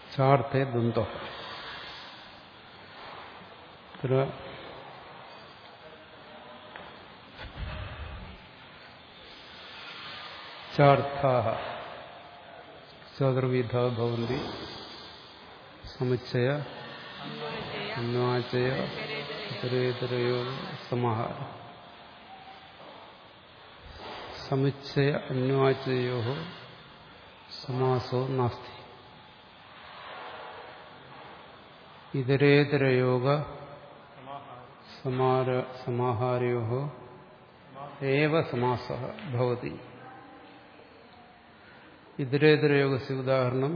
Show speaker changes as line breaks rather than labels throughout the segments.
ചാർത്തെ ദ്വന്ദ്വ അത്ര ചാർത്ഥാഹ ചതുർവിധ ഭവന്തി സമുച്ചയ അന്വാചയ ഇതരേതരയോ സമാഹാര സമുച്ചയ അന്വാചയോ സമാസോ നാസ്തി ഇതരേതരയോഗ സമാര സമാഹാരയോ ഏവ സമാസ ഭവതി ഇതരേതരയോഗസ്യ ഉദാഹരണം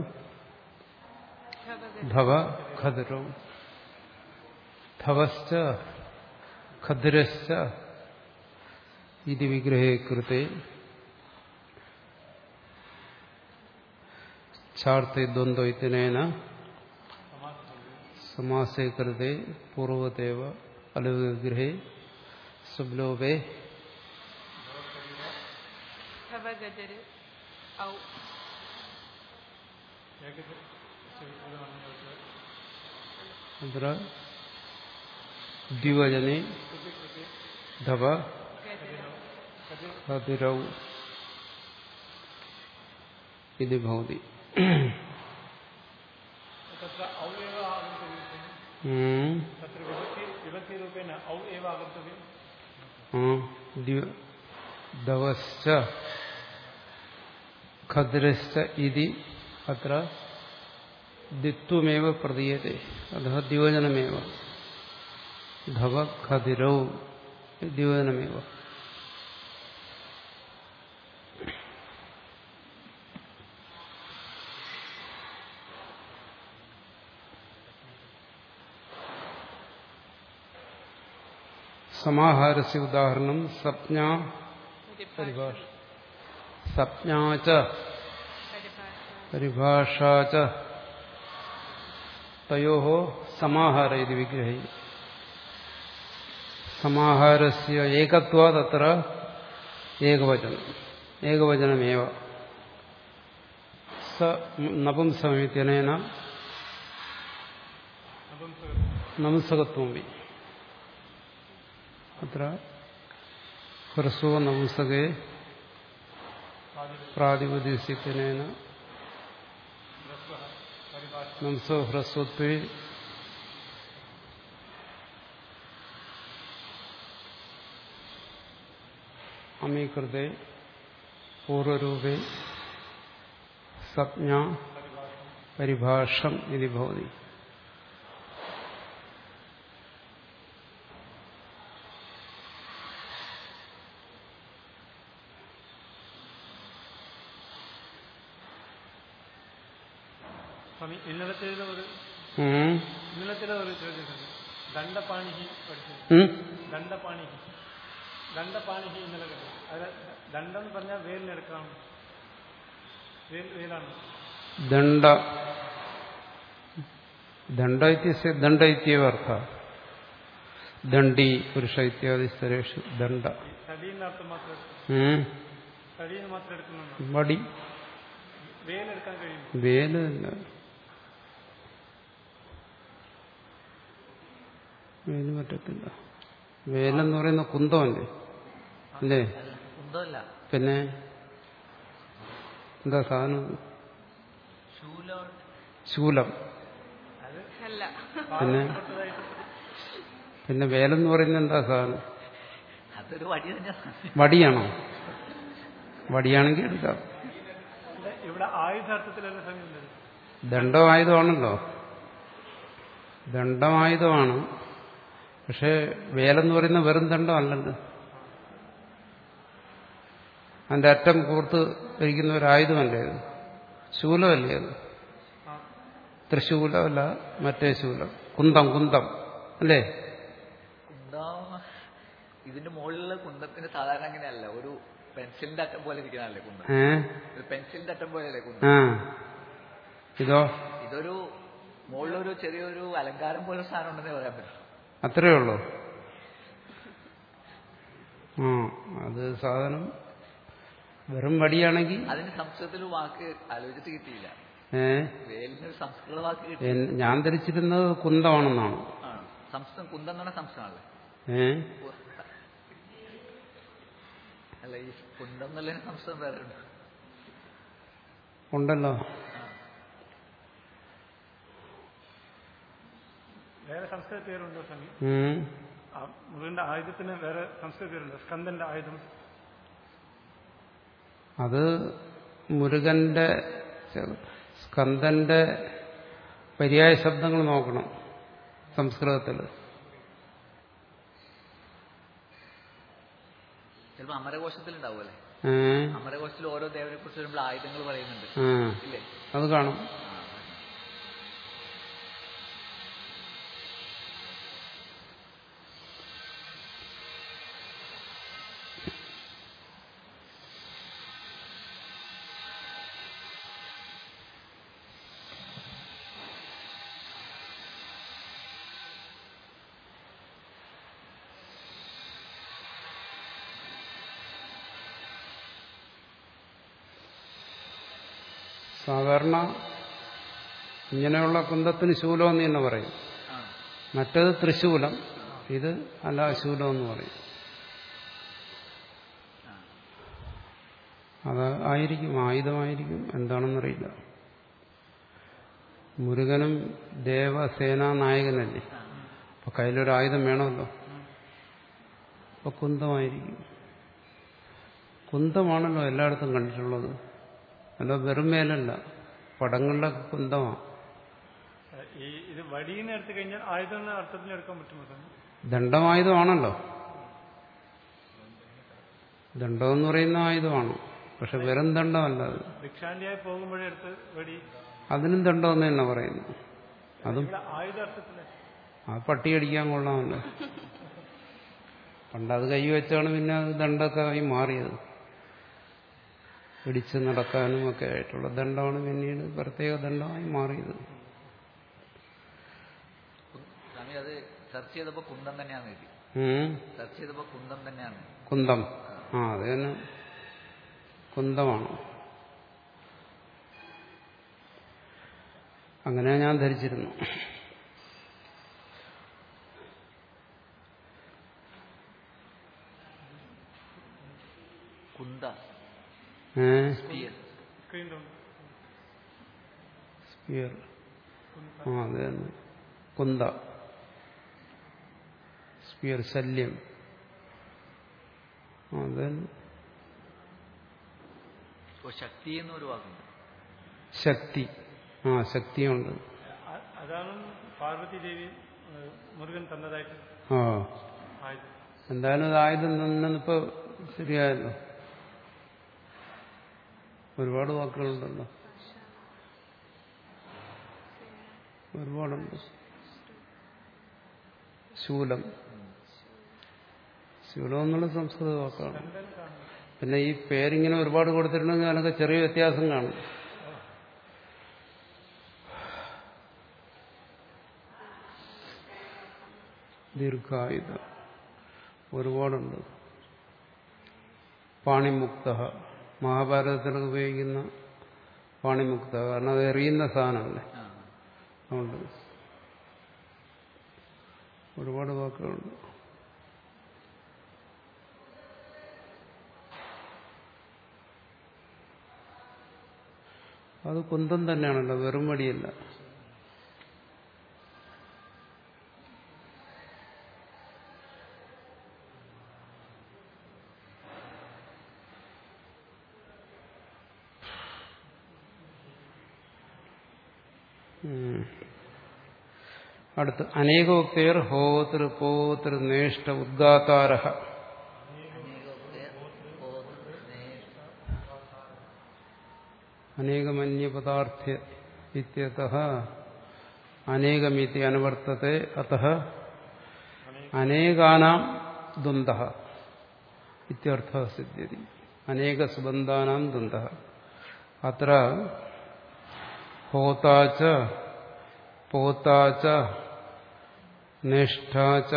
ധവ ഖദരോ ധവശ്ച ഖദ്രശ്ച ഇതി വിഗ്രഹേ കൃത്തെ ചാർത്തെ ദ്വന്ദ്വ ഇത്തിനേന സമാസേ കൃത്തെ പൂർവദേവ അലുവിഗ്രഹേ സുബ്ലോപേ
ഭവഗജര് ഔ
അത്ര ദ്വിവചനെ ധവ ഖദിരൗ ഇത് ഭവതി
तत्र औ एव आगन्तव्यं
ഉം.
तत्र विभक्ति विभक्तिरूपेण औ एव आगन्तव्यं
ആ, ദ്വി- ധവശ്ച ഖദ്രശ്ച ഇതി അത്ര ദിത്വമേവ പ്രതീയത്തെ അത ദ്വിവചനമേവ ധവ ഖദിരൗ ദ്വിവചനമേവ സമാഹാരസ്യ ഉദാഹരണം സപ്ഞ പരിഭാഷ സപ്ഞാച
പരിഭാഷ
പരിഭാഷ തയോ സമാഹാര ഇത് വിഗ്രഹി സമാഹാരസ്യ ഏകത്വാത് അത്ര ഏകവചനം ഏകവചനമേവ സ നപുംസമിത്യനേന നപുംസകത്വം വി അത്ര ഹ്രസ്വ നപുംസകേ പ്രാതിപതിസ്യത്തിനേന നംസോ ഹ്രസ്വത്വേ അമീകൃതേ പൂർവരൂപേ സപ്ഞ പരിഭാഷം ഇതി ഭവതി
സ്വാമി ഇന്നലത്തേത് ഒരു
ഉം.
ഇന്നലത്തേത് ഒരു ചോദ്യം ദണ്ഡപാണിഹി പഠിച്ചു
ഉം?
ദണ്ഡപാണിഹി ദണ്ഡപാണിഹി ഇന്നലെ കണ്ടു അത് ദണ്ഡം എന്ന് പറഞ്ഞാൽ വേലിനെടുക്കാം വേൽ വേലാണ്
ദണ്ഡ ദണ്ഡ ഇത്യസ്യ ദണ്ഡ ഇത്യവ അർത്ഥ ദണ്ഡി പുരുഷ ഇത്യാദി സ്ഥലേഷു ദണ്ഡ
തടീന്ന് അർത്ഥം മാത്രം എടുക്കും
ഉം.
തടീന്ന് മാത്രം എടുക്കുന്നുണ്ടോ
വടി
വേലെടുക്കാൻ കഴിയും
വേലല്ല വേല് പറ്റത്തില്ല വേലെന്ന് പറയുന്ന കുന്തമല്ലേ അല്ലേ
കുന്തമല്ല
പിന്നെ എന്താ സാധനം
ശൂലം
ശൂലം
അല്ല
പിന്നെ പിന്നെ വേലെന്ന് പറയുന്നത് എന്താ സാധനം
അതൊരു വടി തന്നെയാണ്
വടിയാണോ വടിയാണെങ്കിൽ എടുക്കാം
ഇവിടെ ഇവിടെ ആയുധാർത്ഥത്തിലല്ല സമയം ഉള്ളത്
ദണ്ഡമായുധമാണല്ലോ ദണ്ഡമായുധമാണ് പക്ഷെ വേലെന്ന് പറയുന്ന വെറും ദണ്ഡമല്ലല്ലോ അതിന്റെ അറ്റം കൂർത്ത് ഇരിക്കുന്ന ഒരു ആയുധമല്ലേ അത് ശൂലമല്ലേ അത് തൃശൂലമല്ല മറ്റേ ശൂലം കുന്തം കുന്തം അല്ലേ
കുന്തം ഇതിന്റെ മുകളിലുള്ള കുന്തത്തിന് സാധാരണ അങ്ങനെയല്ല ഒരു പെൻസിലിന്റെ അറ്റം പോലെ ഇരിക്കണല്ലേ കുന്തം
ഏ
ഒരു പെൻസിലിന്റെ അറ്റം പോലെയല്ലേ കുന്തം
ആ ഇതോ
ഇതൊരു മുകളിലൊരു ചെറിയൊരു അലങ്കാരം പോലെ സാധനം ഉണ്ടെന്നേ പറയാൻ പറ്റും
അത്രയേ ഉള്ളൂ ആ അത് സാധനം വെറും വടിയാണെങ്കിൽ
അതിന് സംസ്കൃതത്തിൽ വാക്ക് ആലോചിച്ചിട്ട് കിട്ടിയില്ല
ഏ
വേലിന് ഒരു സംസ്കൃത വാക്ക് കിട്ടി
എൻ- ഞാൻ ധരിച്ചിരുന്നത് കുന്തമാണെന്നാണ്
ആണ് സംസ്കൃതം കുന്തം എന്ന് പറഞ്ഞ സംസ്കൃതമല്ലേ
ഏ
അല്ല ഈ കുന്തം എന്നുള്ള സംസ്കൃതം വേറെ ഉണ്ട്
ഉണ്ടല്ലോ
വേറെ സംസ്കൃത പേരുണ്ടോ സ്വാമി
ഉം.
ആ മുരുകന്റെ ആയുധത്തിന് വേറെ സംസ്കൃത പേരുണ്ടോ സ്കന്ദന്റെ ആയുധം
അത് മുരുകന്റെ ചെ- സ്കന്ദന്റെ പര്യായ ശബ്ദങ്ങൾ നോക്കണം സംസ്കൃതത്തിൽ
ചിലപ്പോ അമരകോശത്തിൽ ഉണ്ടാവുമല്ലേ
ഏ
അമരകോശത്തിൽ ഓരോ ദേവനെ കുറിച്ച് വരുമ്പോൾ ആയുധങ്ങൾ പറയുന്നുണ്ട്
ആ
ഇല്ലേ
അത് കാണും
ആ,
സാധാരണ ഇങ്ങനെയുള്ള കുന്തത്തിന് ശൂലം എന്ന് തന്നെ പറയും
ആ.
മറ്റത് തൃശൂലം ഇത് അല്ല ശൂലം എന്ന് പറയും അത് ആയിരിക്കും ആയുധമായിരിക്കും എന്താണെന്നറിയില്ല മുരുകനും ദേവസേനാ നായകനല്ലേ അപ്പൊ കയ്യിലൊരു ആയുധം വേണമല്ലോ അപ്പൊ കുന്തമായിരിക്കും കുന്തമാണല്ലോ എല്ലായിടത്തും കണ്ടിട്ടുള്ളത് അല്ല വെറും മേലല്ല പടങ്ങളിലൊക്കെ കുന്തമാണ്
ഈ ഇത് വടിയെന്ന് എടുത്തു കഴിഞ്ഞാൽ ആയുധം എന്ന അർത്ഥത്തിൽ എടുക്കാൻ പറ്റുമോ സ്വാമി
ദണ്ഡമായുധമാണല്ലോ ദണ്ഡം എന്ന് പറയുന്ന ആയുധമാണ് പക്ഷെ വെറും ദണ്ഡമല്ല അത്
ഭിക്ഷാന്തിയായി പോകുമ്പോഴേ എടുത്ത് വടി
അതിനും ദണ്ഡം എന്ന് തന്നെ പറയുന്നു അതും
ഇവിടെ ആയുധ അർത്ഥത്തില്
ആ പട്ടി അടിക്കാൻ കൊള്ളാമല്ലോ പണ്ട് അത് കൈ വെച്ചാണ് പിന്നെ അത് ദണ്ടൊക്കെ ആയി മാറിയത് പിടിച്ച് നടക്കാനും ഒക്കെ ആയിട്ടുള്ള ദണ്ഡമാണ് പിന്നീട് പ്രത്യേക ദണ്ഡമായി മാറിയത്
സ്വാമി അത് സെർച്ച് ചെയ്തപ്പോ കുന്തം തന്നെയാണ് എഴുതി
ഉം.
സെർച്ച് ചെയ്തപ്പോ കുന്തം തന്നെയാണ്
കുന്തം ആ അത് തന്നെ കുന്തമാണ് അങ്ങനെ ഞാൻ ധരിച്ചിരുന്നു
കുന്ത
ഏ
സ്പിയർ
സ്ക്രീനിലുണ്ട്
സ്പിയർ ആ അത് തന്നെ കുന്ത സ്പിയർ ശല്യം ആ, അത് തന്നെ
ഓ ശക്തി എന്നൊരു വാക്കുണ്ട്
ശക്തി ആ ശക്തിയുണ്ട്
അ- അതാണ് പാർവതി ദേവി ഏഹ്, മുരുകൻ തന്നതായിട്ട്
ആ
ആയുധം
എന്തായാലും ഇത് ആയുധം നിന്നിപ്പോ ശരിയായല്ലോ ഒരുപാട് വാക്കുകളുണ്ടല്ലോ ഒരുപാടുണ്ട് ശൂലം ശൂലം എന്നുള്ള സംസ്കൃത വാക്കാണ് പിന്നെ ഈ പേരിങ്ങനെ ഒരുപാട് കൊടുത്തിട്ടുണ്ടെങ്കിൽ അതിനൊക്കെ ചെറിയ വ്യത്യാസം കാണും ദീർഘായുധ ഒരുപാടുണ്ട് പാണിമുക്ത മഹാഭാരതത്തിലൊക്കെ ഉപയോഗിക്കുന്ന പാണിമുക്ത കാരണം അത് എറിയുന്ന സാധനമല്ലേ
ആ.
അതുകൊണ്ട് ഒരുപാട് വാക്കുകളുണ്ട് അത് കുന്തം തന്നെയാണല്ലോ വെറും വടിയല്ല ഉം. അടുത്ത് അനേകോക്തേർ ഹോതൃ പോതൃ നേഷ്ട ഉദ്ഗാതാര അനേകമന്യപദാർത്ഥ ഇത്യത അനേകമിതി അനുവർത്തത്തെ അത അനേകാനാം ദ്വന്ദ് ഇത്യർത്ഥ സിദ്ധ്യതി അനേകസുബന്ധാനാം ദ്വന്ദ് അത്ര ഹോതാച്ച പോതാച്ച നിഷ്ഠാച്ച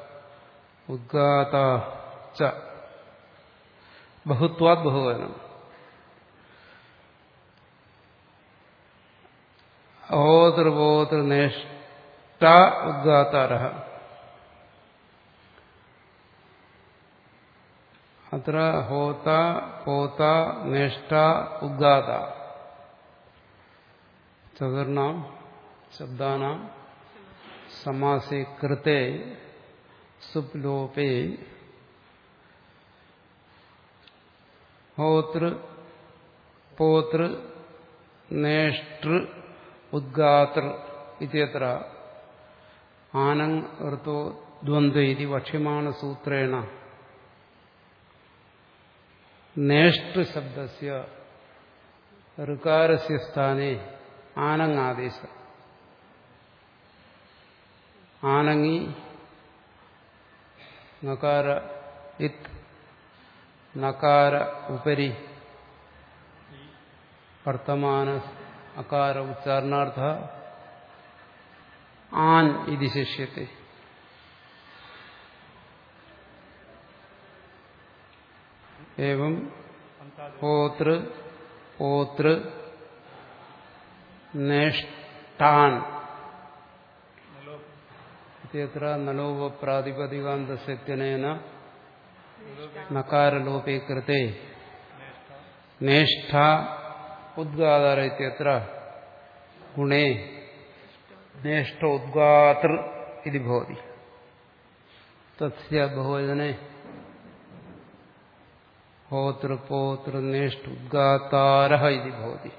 ഉദ്ഗാതാച്ച ബഹുത്വാത് ബഹുവനം ഹോതൃപോതൃനേഷ്ട ഉദ്ഗാതാര അത്ര ഹോത പോത നേഷ്ട ഉദ്ഗാത ചതുർണാം ശബ്ദാനാം സമാസേ കൃത്തെ സുപ്ലോപേ ഹോതൃ പോതൃ നേഷ്ടൃ ഉദ്ഗാതൃ ഇത്യത്ര ആനങ് ഋതോ ദ്വന്ദ്വ ഇതി വക്ഷ്യമാണ സൂത്രേണ നേഷ്ടൃ ശബ്ദസ്യ ഋകാരസ്യ സ്ഥാനെ ആനങ്ങാദേശ ആനങ്ങി നകാര ഇത് നകാര ഉപരി വർത്തമാന അകാര ഉച്ചാരണാർത്ഥ ആൻ ഇത് ശിഷ്യത്തെ एवं പോതൃ പോതൃ നേഷ്ടാൻ ഇത്യത്ര നലോപ പ്രാതിപതികാന്തസ്യനേന നകാരലോപേ കൃത്തെ നേഷ്ഠ ഉദ്ഗാതാര ഇത്യത്ര ഗുണേ നേഷ്ട ഉദ്ഗാതൃ ഇത് ഭവതി തസ്യ ബഹുവചനെ ഹോതൃപോതൃ നേഷ്ടുദ്ഗാതാര ഇത് ഭവതി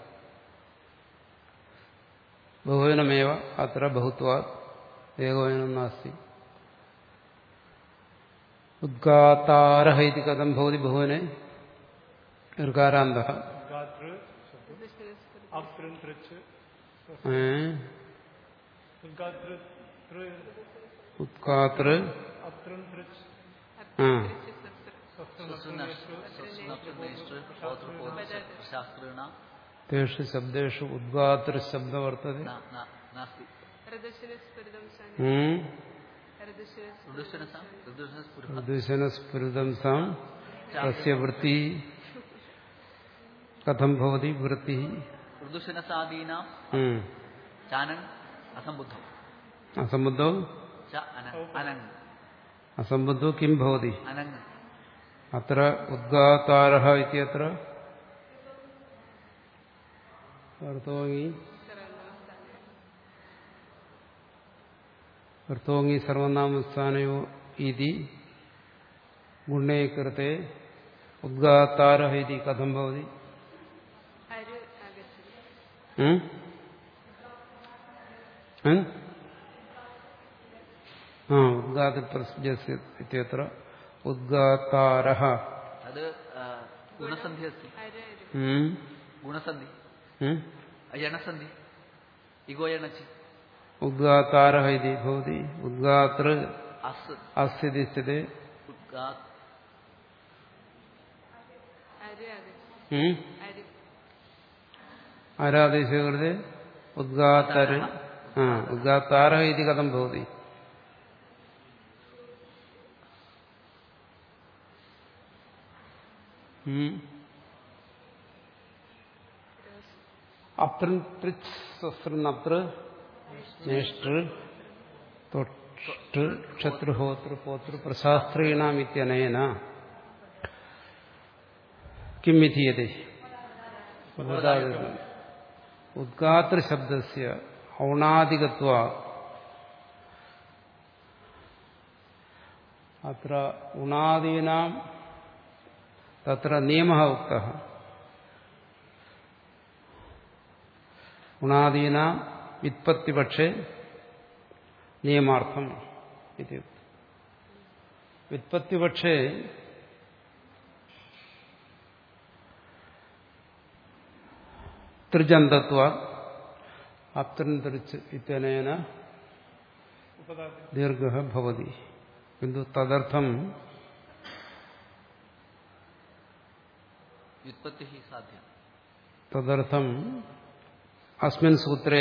ബഹുവനമേവ അത്ര ബഹുത്വാ ഏകവചനം നാസ്തി ഉദ്ഗാതാര ഇത് കഥം ഭവതി ബഹുവനെ ഋകാരാന്ത
गात्र अप्तृन तृच गात्र
ഉത്കാതൃ
अप्तृन तृच
ആ
ശാസ്ത്രീണ
തേഷു ശബ്ദേഷു ഉദ്ഗാതൃ ശബ്ദ വർത്തത
നാസ്തി
ഋതുശിരസ്ഫുരിതം ശനി
ഉം.
ഋതുശിരസ്
ഋതുശനസാം ഋതുശനസ്പുരുഹ
പ്രദൂഷണസ്ഫുരിതം സാം തസ്യ വൃത്തി കഥം ഭവതി വൃത്തി
ഋതുശനസാദീനാം
ഉം.
ചാനൻ അസംബുദ്ധം
അസംബുദ്ധോ
ച അന- അനങ്
അസംബുദ്ധോ കിം ഭവതി
അനങ്
അത്ര ഉദ്ഗാതാര ഇത്യത്ര അർത്ഥോങ്ങി അർത്ഥോങ്ങി സർവനാമസ്ഥാനയോ ഇതി ഗുണേ കൃത്തെ ഉദ്ഗാതാര ഇതി കഥം ഭവതി
അര് ആഗച്ഛതി
ഉം? ഉം? ആ ഉദ്ഗാതപ്രസ്യസ്യ ഇത്യത്ര ഉദ്ഗാതാര
അത് ആ, ഗുണസന്ധി അസ്തി
അര് അര്
ഉം?
ഗുണസന്ധി
ഉം?
യണസന്ധി ഇഗോ യണച്ചി
ഉദ്ഗാതാര ഇതി ഭവതി ഉദ്ഗാതൃ
അസ്
അസ്ഥിതി സ്ഥിതി
ഉദ്ഗാ
അര് ആഗച്ഛതി
ഉം?
അര്
ആരാദേശകൃതി ഉദ്ഗാതര ആ ഉദ്ഗാതാര ഇതി കഥം ഭവതി ഉം? അപ്തൃ തൃച്ച് സ്വസ്തൃനപ്തൃ നേഷ്ടൃ തൊട്ട് ക്ഷത്രുഹോതൃ പോതൃ പ്രശാസ്ത്രീണാമിത്യനേന കിം വിധീയതേ ഉദ്ഗാതൃശബ്ദസ്യ ഔണാദികത്വ അത്ര ഉണാദീനാം തത്ര നിയമ ഉക്ത ഉണാദീനാം വിത്പത്തിപക്ഷേ നിയമാർത്ഥം ഇത് വിത്പത്തിപക്ഷേ ത്രിജന്തത്വ അപ്തൃച്ച് ഇത്യനേന ദീർഘ ഭവതി കിന്തു തദർത്ഥം
വ്യുത്പത്തി സാധ്യം
തദർത്ഥം അസ്മിൻ സൂത്രേ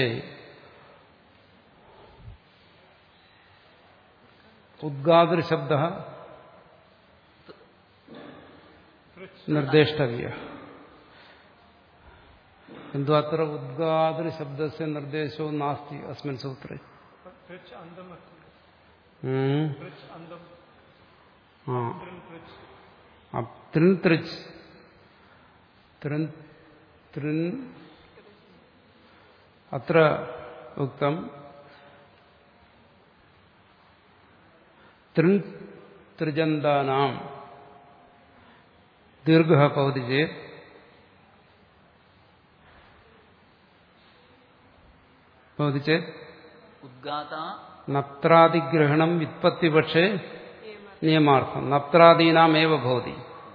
ഉദ്ഗാതൃശബ്ദ നിർദ്ദേശിതവ്യ किन्तु अत्र उद्गादृशब्दस्य निर्देशो नास्ति अस्मिन् सूत्रे
तृच् अन्तम् अस्ति
हम्म।
तृच् अन्तम्
ആ
तृन् तृच्
അപ് തൃൻ തൃച്ച് തൃൻ തൃൻ അത്ര ഉക്തം തൃൻ ത്രിജന്താനാം ദീർഘ ഭവതി ചേത് ഭവതി ചേത്
ഉദ്ഗാത
നത്രാദിഗ്രഹണം വിത്പത്തിപക്ഷേ നിയമാർത്ഥം നത്രാദീനാമേവ ഭവതി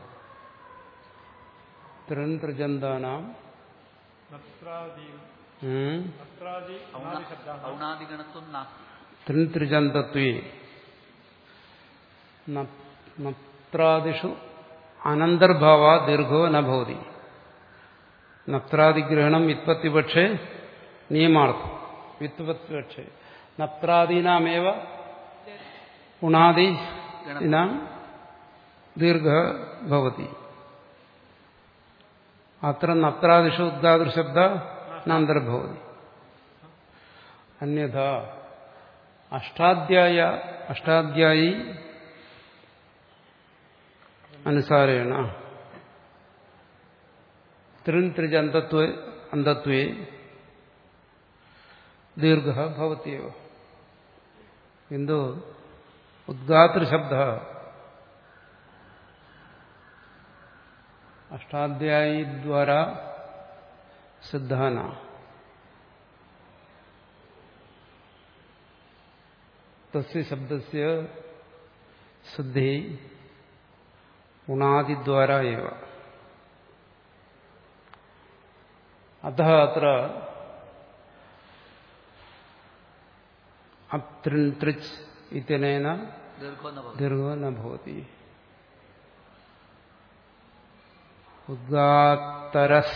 തൃൻ ത്രിജന്താനാം
नत्रादि
ഉം,
नत्रादि अनादिशब्दाः
ഔണാദിഗണത്വം നാസ്തി
തൃൻ ത്രിജന്തത്വേ ന- നത്രാദിഷു അനന്തർഭാവ ദീർഘോ ന ഭവതി നത്രാദിഗ്രഹണം വിത്പത്തിപക്ഷേ നിയമാർത്ഥം വിത്പത്തിപക്ഷേ നത്രാദീനാമേവ ഉണാദി ദീർഘ ഭവതി അത്ര നത്രാദിഷു ഉദ്ഗാതൃശബ്ദ നാന്തർഭവതി അന്യഥ അഷ്ടാധ്യായ അഷ്ടാധ്യായി അനുസാരേണ തൃൻ ത്രിജന്തത്വ അന്തത്വേ ദീർഘ ഭവത്യവ കിന്തു ഉദ്ഗാതൃശബ്ദ അഷ്ടാധ്യായി ദ്വാരാ സിദ്ധാന തസ്യ ശബ്ദസ്യ സിദ്ധി ഉണാദിദ്വാരാ ഏവ അത അത്ര അത്രിൻ തൃച്ച് ഇത്യനേന
ദീർഘോ ന ഭവതി
ദീർഘോ ന ഭവതി ഉദ്ഗാത്തരസ്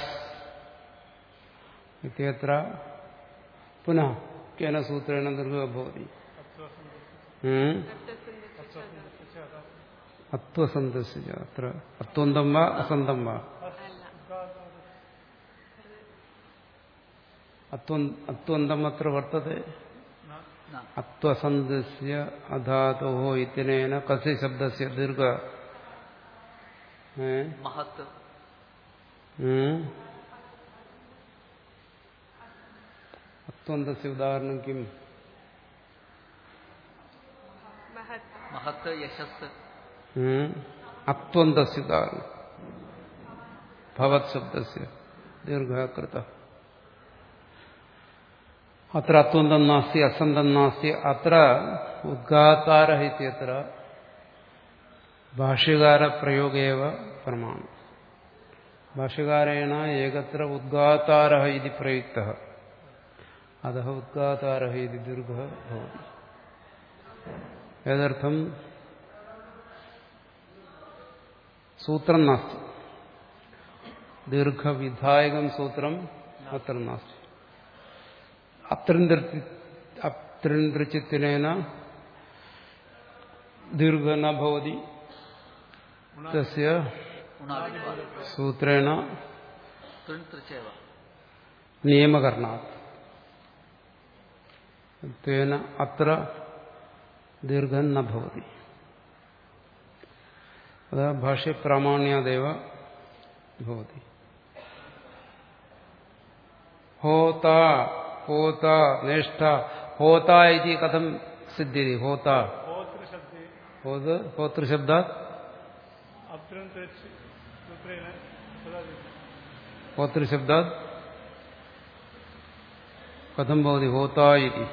ഇത്യത്ര പുനഃ കേന സൂത്രേണ ദീർഘോ ഭവതി ഉം? അത്വസന്തസ്യ അത്ര അത്വന്തം വാ അസന്തം വാ അത്വം അത്വന്തം അത്ര വർത്തത്തെ
ന.
അത്വസന്തസ്യ അധാതോ ഇത്യനേന കസ്യ ശബ്ദസ്യ ദീർഘ ഏ?
മഹത്ത്
ഉം? അത്വന്തസ്യ ഉദാഹരണം കിം
महत्
മഹത്ത് യശസ്
ഉം? അത്വന്തസ്യ ഉദാഹരണം ഭവത് ശബ്ദസ്യ ദീർഘ കൃത അത്ര അത്വന്തം നാസ്തി അസന്തം നാസ്തി അത്ര ഉദ്ഘാതാര ഇത്യത്ര ഭാഷ്യകാരപ്രയോഗേവ പ്രമാണം ഭാഷ്യകാരേണ ഏകത്ര ഉദ്ഘാതാര ഇതി പ്രയുക്ത അത ഉദ്ഘാതാര ഇതി ദീർഘ ഭവതി ഏതർത്ഥം സൂത്രം നാസ്തി ദീർഘവിധായകം സൂത്രം അത്ര നാസ്തി അത്രചിത്തിനേന ദീർഘ ന ഭവതി തസ്യ
ഉണാദിദ്വാര
സൂത്രേണ
തൃൺ തൃച്ചേവ
നിയമകർണാത് തേന അത്ര ദീർഘം ന ഭവതി അത ഭാഷ്യപ്രാമാണ്യാദേവ ഭവതി ഹോത ഹോത നേഷ്ട ഹോത ഇതി കഥം സിദ്ധ്യതി ഹോത
होतृशब्दे
ഹോത് ഹോതൃശബ്ദാത്
अत्रन् तृच् सूत्रेण तदा
ഹോതൃശബ്ദാത് കഥം ഭവതി ഹോത ഇതി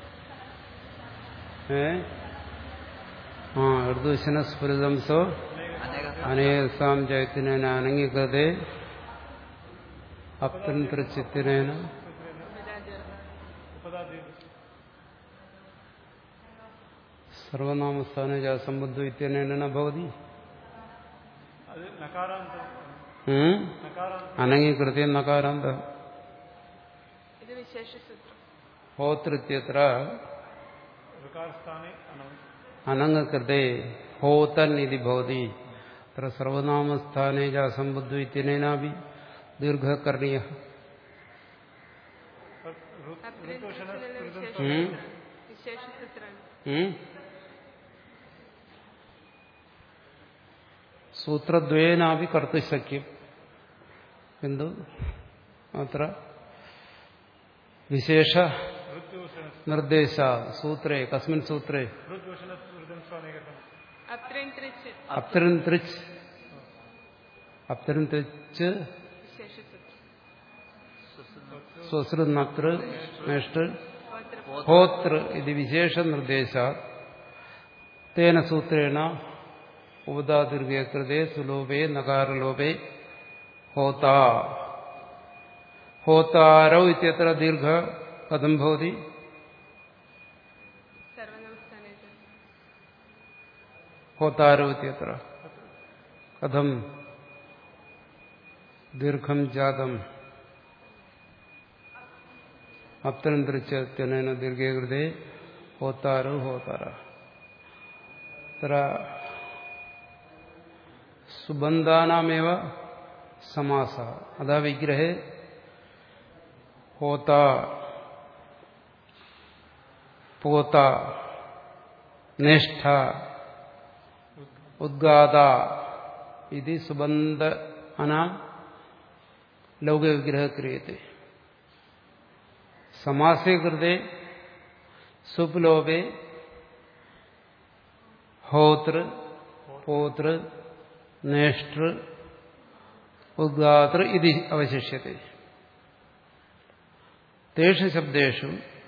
ഏ ആ ഋതുശന സ്ഫുരിതം സോ
അനേക
അനേകസാം ചൈത്യനേന അനംഗീകൃതേ അപ്തന്ത്രിച്ചിത്തിനേന
उपदादीर्घ
സർവനാമസ്ഥാന സംബുദ്ധ ഇത്യനേന ന ഭവതി
അത് നകാരാന്തം
ഉം?
നകാരാന്തം
അനംഗീകൃത്യ നകാരാന്ത
ഇത് വിശേഷസൂത്രം
ഹോതൃത്യത്ര
ഋകാരസ്ഥാനെ അനം
അനംഗകൃതേ ഹോതൻ ഇതി ഭവതി അത്ര സർവനാമസ്ഥാനേ സംബുദ്ധ ഇത്യനേനാപി ദീർഘകർണീയ
അപ്രത്യക്ഷത്തിലുള്ള വിശേഷ
ഉം?
വിശേഷ സൂത്രമാണ്
ഉം? സൂത്രദ്വയേനാപി കർത്തുശക്യം എന്തു അത്ര വിശേഷ നിർദ്ദേശ സൂത്രേ കസ്മിൻ സൂത്രേ
അത്രയും തിരിച്ച്
അപ്തരൻ ത്രിച്ച് അപ്തരൻ ത്രിച്ച്
വിശേഷ സൂത്രം
സ്വസൃനത്ര നേഷ്ട
ഗോത്ര
ഹോതൃ ഇത് വിശേഷ നിർദ്ദേശ തേന സൂത്രേണ ഉപദാദീർഘേ കൃതേ സുലോഭേ നകാരലോഭേ ഹോത ഹോതാരൗ ഇത്യത്ര ദീർഘ കഥം ഭവതി
സർവനമസ്ഥാനേ
ഹോതാരൗ ഇത്യത്ര കഥം ദീർഘം ജാതം അപ്തരന്തരിച്ചന ദീർഘേ കൃതേ ഹോത്താരോ ഹോതാര അത്ര സുബന്ധാനാമേവ സമാസ അതാ വിഗ്രഹേ ഹോത പോത നേഷ്ഠ ഉദ്ഗാത ഇത് സുബന്ധ അനാം ലൗകികവിഗ്രഹ ക്രിയത്തെ സമാസേ കൃതേ സുപ്ലോഭേ ഹോതൃ പോതൃ നേഷ്ടൃ ഉദ്ഗാതൃ ഇത് അവശിഷ്യത്തെ തേഷു ശബ്ദേഷു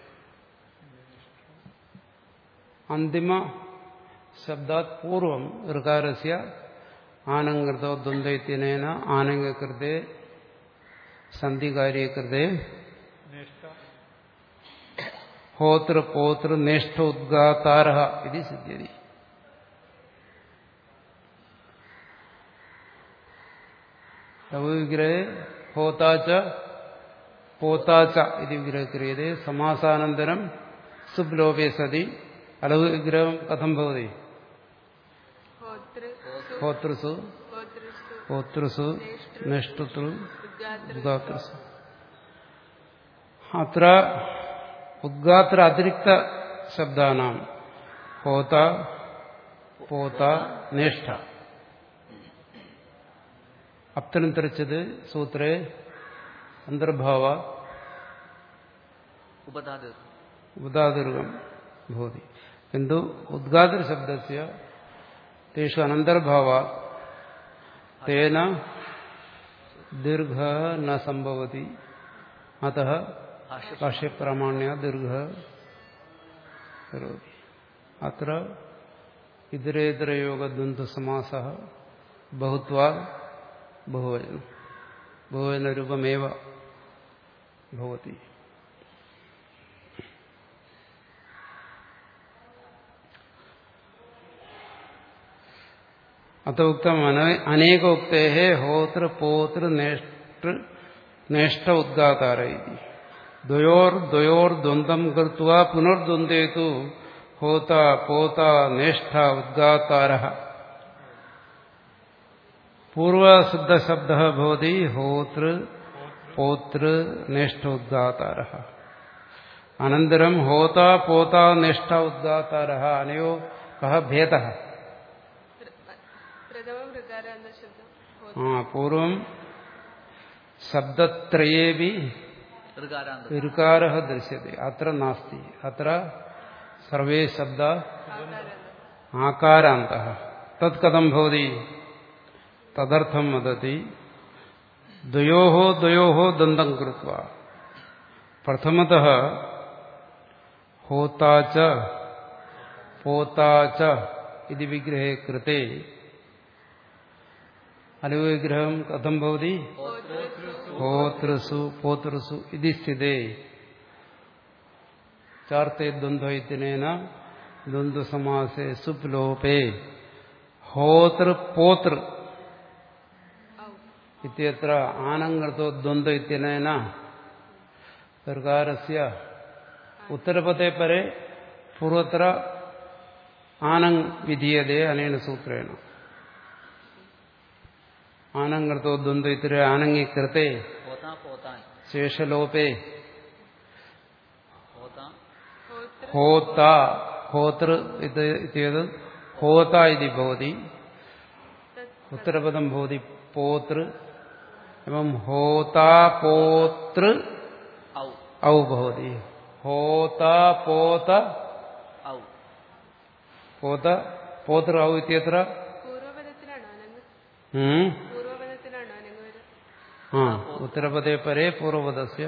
അന്തിമ ശബ്ദാത് പൂർവം ഋകാരസ്യ ആനങ്കൃതോ ദ്വന്ദ്വൈത്യനേന ആനങ്കൃതേ സന്ധികാര്യകൃതേ ഹോതൃ പോതൃ നേഷ്ട ഉദ്ഗാതാര ഇത് സിദ്ധ്യതി വിഗ്രഹേ ഹോതാച്ച പോതാച്ച ഇത് വിഗ്രഹ ക്രിയതേ സമാസാനന്തരം സുപ്ലോഭേ സതി അലവ് വിഗ്രഹം കഥം ഭവതി
ഹോതൃ
ഹോതൃസു
ഹോതൃസു
ഹോതൃസു നേഷ്ടൃ
ഉദ്ഗാത്ര
ഉദ്ഗാത്രസു അത്ര ഉദ്ഗാത്ര അതിരിക്ത ശബ്ദാനാം ഹോത പോത നേഷ്ട അപ്തനന്തരിച്ചത് സൂത്രേ അന്തർഭാവ
ഉപദാത്
ഉദാദീർഘം ഭവതി കിന്തു ഉദ്ഗാതൃശബ്ദസ്യ തേഷു അനന്തർഭാവ തേന ദീർഘ ന സംഭവതി അത ഭാഷ്യപ്രാമാണ്യ ദീർഘ കരോതി അത്ര ഇതരേതരയോഗദ്വന്ദ്സമാസ ബഹുത്വാ ബഹുവചനം ബഹുവചനരൂപമേവ ഭവതി അത ഉക്തം അനേക ഉക്തേ ഹോതൃ പോതൃ നേഷ്ടൃ നേഷ്ട ഉദ്ഗാതാര ഇതി ദ്വയോർ ദ്വയോർ ദ്വന്ദ്വം കൃത്വ പുനർദ്വന്ദ്വേതു ഹോത പോത നേഷ്ട ഉദ്ഗാതാര പൂർവസിദ്ധശബ്ദ ഭവതി ഹോതൃ പോതൃ നേഷ്ട ഉദ്ഗാതാര അനന്തരം ഹോത പോത നേഷ്ട ഉദ്ഗാതാര അനയോ കഹ ഭേദ
പ്രഥമം ഋകാര എന്ന ശബ്ദം ഹോതൃ.
ആ പൂർവം ശബ്ദത്രയേവി
ഋകാരാന്ത
ഋകാര ദൃശ്യത്തെ അത്ര നാസ്തി അത്ര സർവേ ശബ്ദ
ആകാരം
ആകാരാന്ത തത് കഥം ഭവതി തദർത്ഥം വദതി ദ്വയോ ദ്വയോ ദന്തം കൃത്വ പ്രഥമത ഹോതാച്ച പോതാച്ച ഇത് വിഗ്രഹേ കൃത്തെ അനുവിഗ്രഹം കഥം ഭവതി ഹോതൃസു പോതൃസു ഇതി സ്ഥിതേ ചാർത്തെ ദ്വന്ദ്വൈത്തിനേന ദ്വന്ദ്വസമാസേ സുപ്ലോപേ ഹോതൃ പോതൃ
ഔ
ഇത്യത്ര ആനങ്കൃതോ ദ്വന്ദ്വ ഇത്യനേന സർക്കാരസ്യ ഉത്തരപദേ പരെ പൂർവത്ര ആനങ് വിധീയതേ അനേന സൂത്രേണ ആനങ്കൃതോ ദ്വന്ദ്വ ഇത്ര ആനങ്ങി കൃത്തെ
പോതാ പോതാൻ
ശേഷലോപേ ഹോത ഹോതൃ ഇത് ഇത്യത് ഹോത ഇതി ഭവതി ഉത്തരപദം ഭവതി പോതൃ എവം ഹോതാ പോതൃ
ഔ
ഔ ഭവതി ഹോതാ പോത
ഔ
പോത പോതൃ ഔ ഇത്യത്ര
പൂർവപദത്തിലാണോ അനങ്ങ്
ഉം.
പൂർവപദത്തിലാണോ അനങ്ങ് വരും
ആ ഉത്തരപദേ പരേ പൂർവപദസ്യ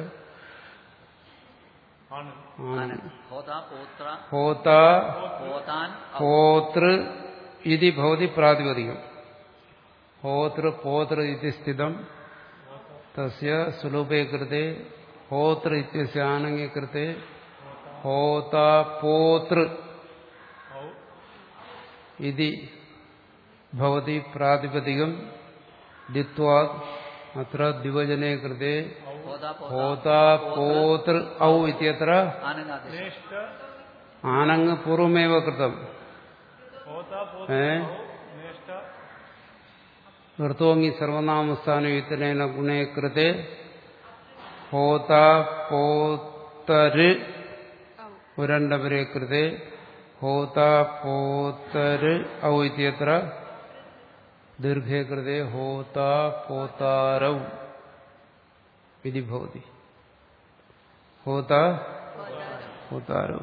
ആണ്
ആണ്.
ഹോത പോത്ര
ഹോത
ഹോതാൻ ഔ
പോതൃ ഇതി ഭവതി പ്രാതിപതികം ഹോതൃ പോതൃ ഇതി സ്ഥിതം തസ്യ സുലഭേ കൃത്തെ ഹോതൃ ഇത്യസ്യ ആനങ്ങേ കൃത്തെ ഹോത പോതൃ
ഔ
ഇതി ഭവതി പ്രാതിപതികം ദിത്വാത് അത്ര ദ്വിവചനേ കൃത്തെ
ഹോത പോത
ഹോത പോതൃ ഔ ഇത്യത്ര
ആനന്ദാദേശം
നേഷ്ട
ആനങ് പൂർവമേവ കൃതം
ഹോത പോത
ഏ?
ഔ നേഷ്ട
ഋതോങ്ങി സർവനാമസ്ഥാനയുക്തനേന ഗുണേ കൃത്തെ ഹോത പോത്തര്
ഔ
ഉരണ്ടപരെ കൃത്തെ ഹോത പോത്തര് ഔ ഇത്യത്ര ദീർഘേ കൃത്തെ ഹോത പോതാരൗ ഇതി ഭവതി ഹോത ഹോതാരൗ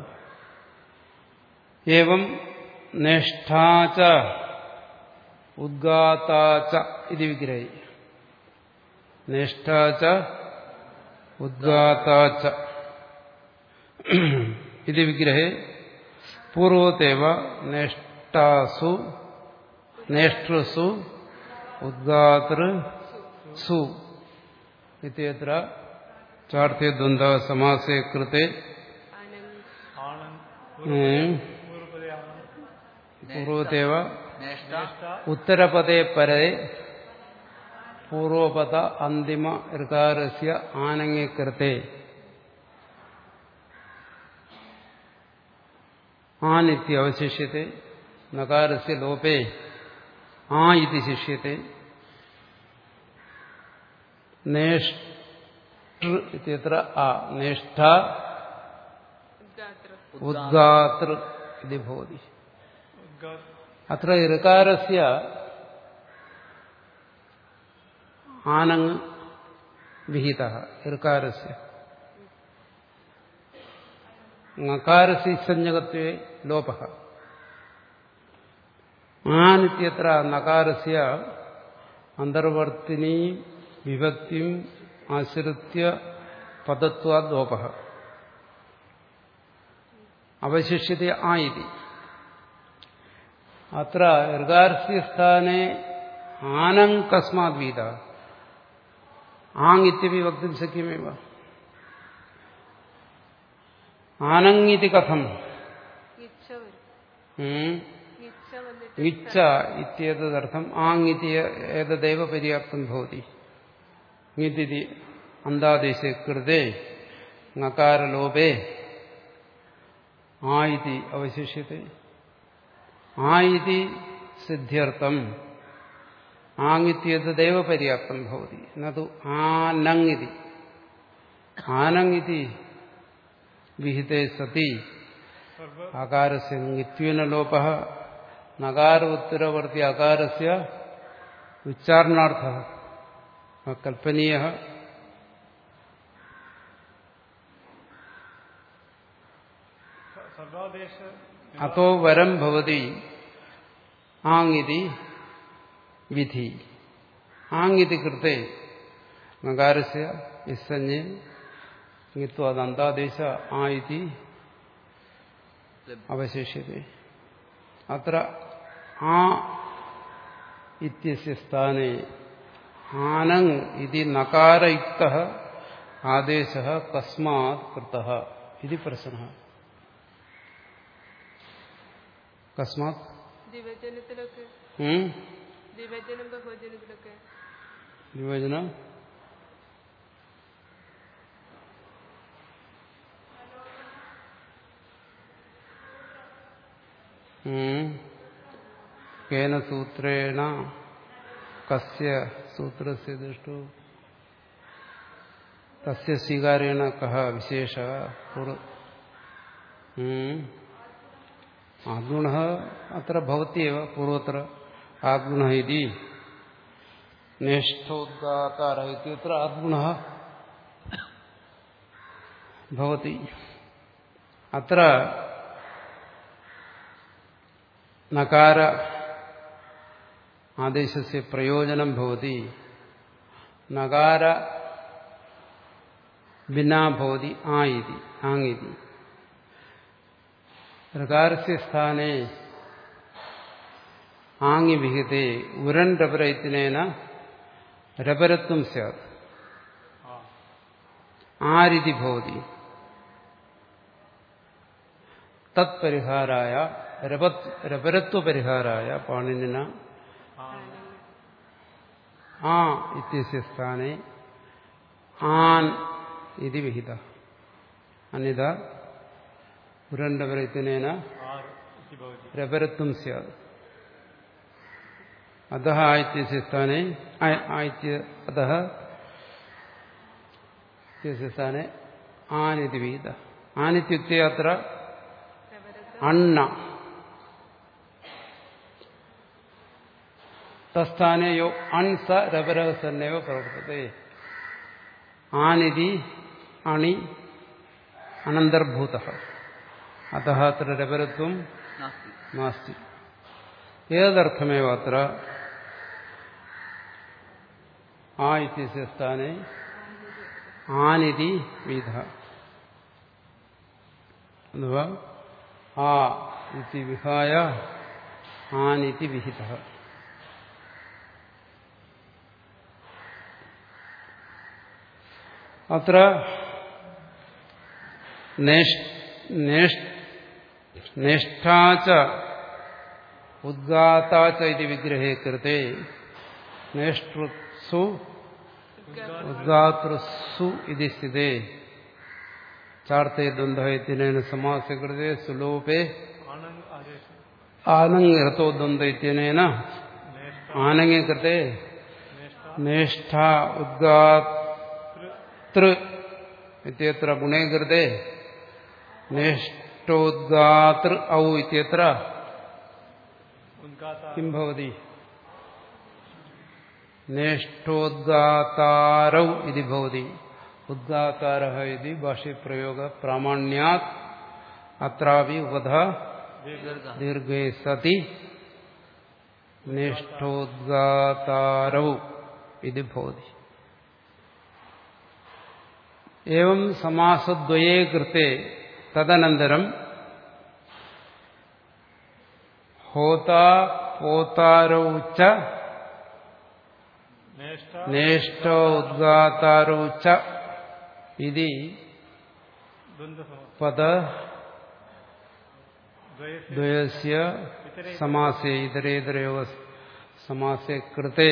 ഏവം നേഷ്ഠാച ഉദ്ഗാതാച ഇതി വിഗ്രഹി നേഷ്ഠാച ഉദ്ഗാതാച ഇതി വിഗ്രഹേ പൂർവത്തേവ നേഷ്ടാസു നേഷ്ടൃസു ഉദ്ഗാതൃ സു ഇത്യത്ര ചാർത്ഥ്യ ദ്വന്ദ്വ സമാസേ കൃത്തെ
അനങ്ങ്
ആനന്ദ്
ഉം,
പൂർവപദേ ആനന്ദ്
പൂർവത്തേവ
നേഷ്ട
ഉത്തരപദേ പരേ പൂർവപദ അന്തിമ ഋകാരസ്യ ആനങ്ങേ കൃത്തെ ആനിത്യ അവശിഷ്യത്തെ നകാരസ്യ ലോപേ ആ ഇതി ശിഷ്യത്തെ നേഷ്ടൃ ഇത്യത്ര ആ നേഷ്ഠ
ഉദ്ഗാത്ര
ഉദ്ഗാതൃ ഇതി ഭവതി
ഉദ്ഗാത്
അത്ര ഋകാരസ്യ ആനങ് വിഹിത ഋകാരസ്യ ങകാരസ്യ സഞ്ജകത്വേ ലോപ ആനിത്യത്ര നകാരസ്യ അന്തർവർത്തിനി വിഭക്തിം ആശ്രിത്യ പദത്വാദ് ലോപ അവശിഷ്യത്തെ ആ ഇതി അത്ര ഋകാരസ്യ സ്ഥാനെ ആനങ് കസ്മാത് വീത ആങ് ഇത്യപി വക്തും ശക്യമേവ ആനങ് ഇതി കഥം
ഇച്ഛ വരും
ഉം.
ഇച്ഛ വന്നിട്ട്
ഇച്ഛ ഇത്യേതദർത്ഥം ആങ് ഇതി ഏതദൈവ പര്യാപ്തം ഭവതി ഇതി അന്താദേശെ കൃതേ ങകാരലോപേ ആ ഇതി അവശിഷ്യത്തെ ആ ഇതി സിദ്ധ്യർത്ഥം ആങ്ങിത്യതദൈവ പര്യാപ്തം ഭവതി നതു ആനങ് ഇതി ആനങ് ഇതി വിഹിതേ സതി
സർവ
ആകാരസ്യ നിത്യേന ലോപ നകാര ഉത്തരവർത്തി ആകാരസ്യ ഉച്ചാരണാർത്ഥ കൽപ്പനീയ
സർവാദേശ
അത്തോ വരം ഭവതി ആങ്ങിതി വിധി ആങ്ങിതി കൃത്തെ നകാരസ്യ ഇസഞ്ഞ് ങ്ങിത്വാദന്താദേശ ആ ഇതി അവശേഷ്യത്തെ അത്ര ആ ഇത്യസ്യ സ്ഥാനെ ആനങ് ഇതി നകാരയുക്ത ആദേശ കസ്മാത് കൃത ഇതി പ്രശ്ന കസ്മാത്
ദിവചനത്തിലൊക്കെ
ഉം?
ദിവചനം ബഹുവചനത്തിലൊക്കെ
വിഭജന ഉം. കേന സൂത്രേണ കസ്യ സൂത്രസ്യ ദൃഷ്ടു തസ്യ സ്വീകാരേണ കഹ വിശേഷ ആദ്ഗുണ അത്ര ഭവത്യവ പൂർവത്ര ആദ്ഗുണ ഇതി നേഷ്ടോദ്ഗാതാര ഇത്യത്ര ആദ്ഗുണ ഭവതി അത്ര നകാര ആദേശസ്യ പ്രയോജനം ഭവതി നകാര വിനാ ഭവതി ആ ഇതി ആങ്ങിതി ഋകാരസ്യ സ്ഥാനെ ആങ്ങി വിഹിതേ ഉരൻ രപരയത്തിനേന രപരത്വം സ്യാത്
ആ
ആരിതി ഭവതി തത്പരിഹാരായ രപരത്വപരിഹാരായ പാണിനിന
ആ
ആ ഇത്യസ്യ സ്ഥാനെ ആൻ ഇതി വിഹിത അനിത ഉരണ്ടപരത്തിനേന
ആറ് ഇതി ഭവതി
രപരത്വം സ്യാത് അത ഇത്യസ്യ സ്ഥാനെ അത ഇത്യസ്യ സ്ഥാനെ ആനിതി വിഹിത ആനിത്യുക്തി അത്ര അണ്ണ തസ്ഥാനെ യോ അൺ സ രപരസന്നേവ പ്രവർത്തത്തെ ആനിതി അണി അനന്തർഭൂത അത അത്ര രപരത്വം
നാസ്തി
നാസ്തി ഏതർത്ഥമേവ അത്ര ആ ഇത്യസ്യ സ്ഥാനെ ആനിതി വിധ അഥവാ ആ ഇതി വിഹായ ആനിതി വിഹിത അത്ര നേഷ്ഠാച ഉദ്ഗാതാച ഇതി വിഗ്രഹേ കൃത്തെ നേഷ്ടൃത്സു ഉദ്ഗാതൃസു ഇതി സ്ഥിതേ ചാർത്തേ ദ്വന്ദ്വത്തിനേന സമാസകൃതേ സുലോപേ
ആനന്ദ് ആദേശം
ആനങ്ങൃതോ ദ്വന്ദ്വത്തിനേന
നേഷ്ട
ആനങ്ങി കൃത്തെ
നേഷ്ട
നേഷ്ഠ ഉദ്ഗാതൃ ഇത്യത്ര ഗുണേ കൃത്തെ നേഷ്ടോദ്ഗാതൃ ഔ ഇത്യത്ര
ഉദ്ഘാത
കിം ഭവതി നേഷ്ടോദ്ഗാതാരൗ ഇതി ഭവതി ഉദ്ഗാതാര ഇതി ഭാഷ്യപ്രയോഗ പ്രാമാണ്യാത് അത്രാപി ഉപധ
ദീർഘ
ദീർഘേ സതി നേഷ്ടോദ്ഗാതാരൗ ഇതി ഭവതി ഏവം സമാസദ്വയേ കൃത്തെ തദനന്തരം ഹോതാ പോതാരൗ ച
നേഷ്ട
നേഷ്ടോദ്ഗാതാരൗ ച ഇതി
ദ്വന്ദ്വസമ
പദ
ദ്വയസ്യ
ദ്വയസ്യ സമാസേ ഇതരേതരയോഗ സമാസേ കൃത്തെ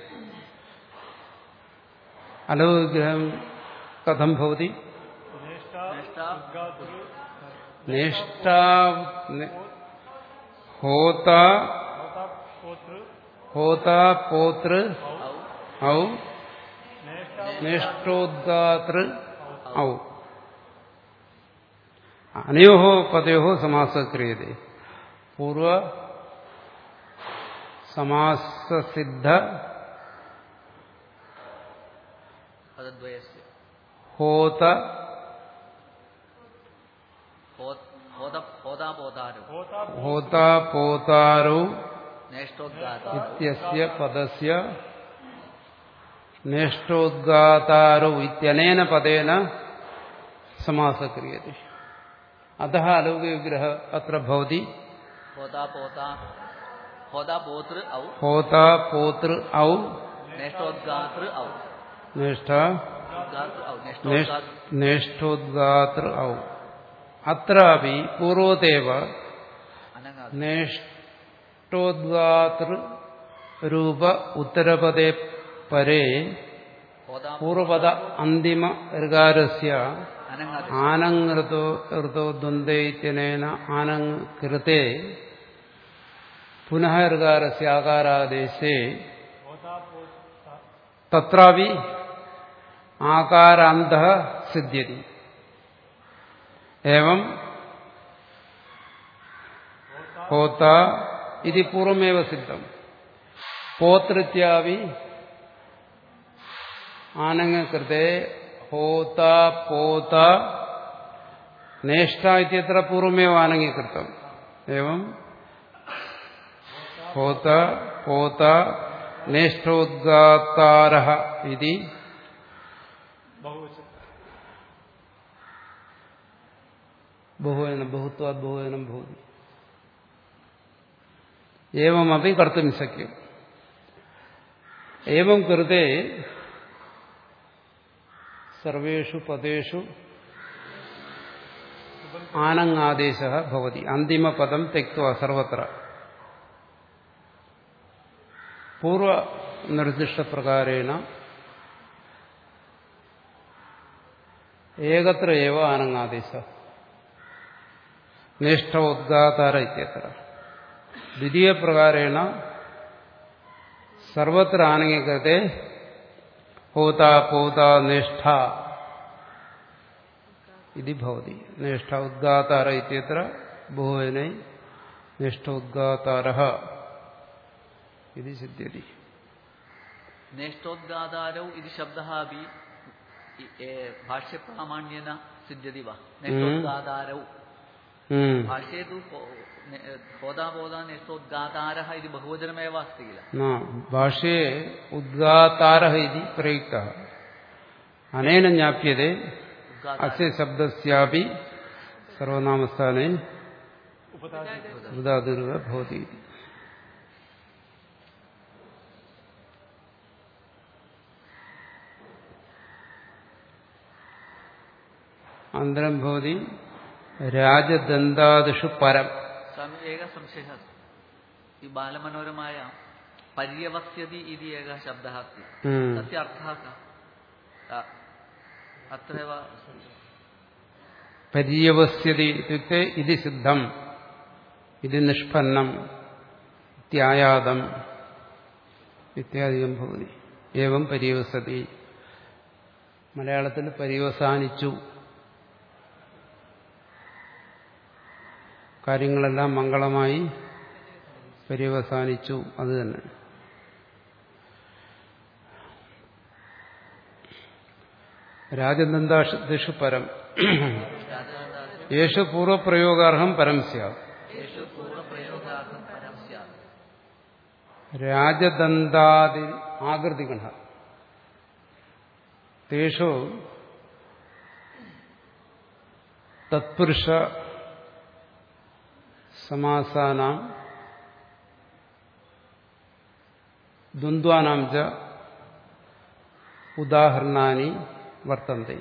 അലൗഗ്രഹം കഥം ഭവതി
നേഷ്ട
നേഷ്ട
ഉദ്ഘാതൃ
നേഷ്ട ഹോത
ഹോതാ പോതൃ
ഹോത പോതൃ
ഔ
ഔ
നേഷ്ട
നേഷ്ടോദ്ഗാതൃ ഔ അനയോ പദയോ സമാസ ക്രിയത്തെ പൂർവ സമാസസിദ്ധ
പദദ്വയസ്യ
ഹോത
ഹോ- ഹോത- ഹോതാപോതാരോ
ഹോതാ
ഹോത പോതാരൗ
നേഷ്ടോദ്ഗാത
ഇത്യസ്യ പദസ്യ നേഷ്ടോദ്ഗാതാരൗ ഇത്യനേന പദേന സമാസ ക്രിയത്തെ അത അലൗകികവിഗ്രഹ അത്ര ഭവതി
ഹോതാപോതാ ഹോതാപോതൃ ഔ
ഹോത പോതൃ ഔ
നേഷ്ടോദ്ഗാതൃ ഔ
നേഷ്ട
ഉദ്ഗാതൃ ഔ
നേഷ്-
നേഷ്ടോദ്ഗാതൃ
നേഷ്ടോദ്ഗാതൃ ഔ അत्रापि പൂർവതേവ
അനങ്ങാതി
നേഷ്ടോദ്ഗാതൃ രൂപ ഉത്തരപദേ പരേ
ഹോതാ
പൂർവപദ അന്തിമ ഋകാരസ്യ
അനങ്ങാതി
ആനങ്ങൃതോ ഋതോ ദ്വന്ദ്വൈത്യനേന ആനങ് കൃത്തെ പുനഃ ഋകാരസ്യ ആകാരാദേശേ
ഹോതാ പോത
തത്രാപി ആകാരാന്ത സിദ്ധ്യതി ഏവം ഹോത ഇത് പൂർവമേവ സിദ്ധം പോതൃത്യാവി ആനങ്ങകൃതേ ഹോത പോത നേഷ്ട ഇത്യത്ര പൂർവമേവ ആനങ്ങീകൃതം एवं होत पोत नेष्ठोद्गातारः इति
बहुवचन
बहुवचनं बहुत्वात् बहुवचनं भवति एवमपि कर्तुं शक्यम् एवं कृते सर्वेषु पदेषु आनङ्गादेशः भवति अन्तिमपदं त्यक्त्वा सर्वत्र पूर्वनिर्दिष्टप्रकारेण एकत्र एव आनङ्गादेशः निष्ठ उद्गातार इत्यत्र द्वितीयप्रकारेण सर्वत्र आनङ्गे कृते होता पोता निष्ठा इति भवति निष्ठ उद्गातार इत्यत्र बहुवचने निष्ठ उद्गातारः इति सिद्ध्यति
नेष्टोद्गादारौ इति शब्दः अपि इ- ए- भाष्यप्रामाण्येन सिद्ध्यति वा नेष्टोद्गादारौ
हम्म।
भाष्ये तु हो- ने- होदा बोधा नेष्टोद्गातारः इति बहुवचनमेव अस्ति किल
न भाष्ये उद्गातारः इति प्रयुक्तः अनेन ज्ञाप्यते
उद्गातारः
अस्य शब्दस्यापि सर्वनामस्थाने
उपदादि
उदादुर्व भवति इति अनन्तरं भवति राजदन्तादिषु परम्
स्वामी एकः संशयः अस्ति ഈ ബാലമനോരമായ പര്യവസ്യതി ഇതി एकः शब्दः अस्ति
हम्म।
तस्य अर्थः कः अ- अत्रैव
पर्यवस्यति इत्युक्ते इति सिद्धम् इति निष्पन्नम् इत्यायातम् ഇത്യാദികം ഭവതി ഏവം പര്യവസതി മലയാളത്തിൽ പര്യവസാനിച്ചു കാര്യങ്ങളെല്ലാം മംഗളമായി പര്യവസാനിച്ചു അത് തന്നെ രാജനന്ദാഷു പരം യേശു പൂർവപ്രയോഗാർഹം പരം സ്യാത്
येषु पूर्वप्रयोगार्थं परं स्यात्
രാജദന്താദി ആകൃതിഗണ തേഷു തത്പുരുഷ സമാസാനാം ദ്വന്ദ്വാനാം ച ഉദാഹരണാനി വർത്തന്തെ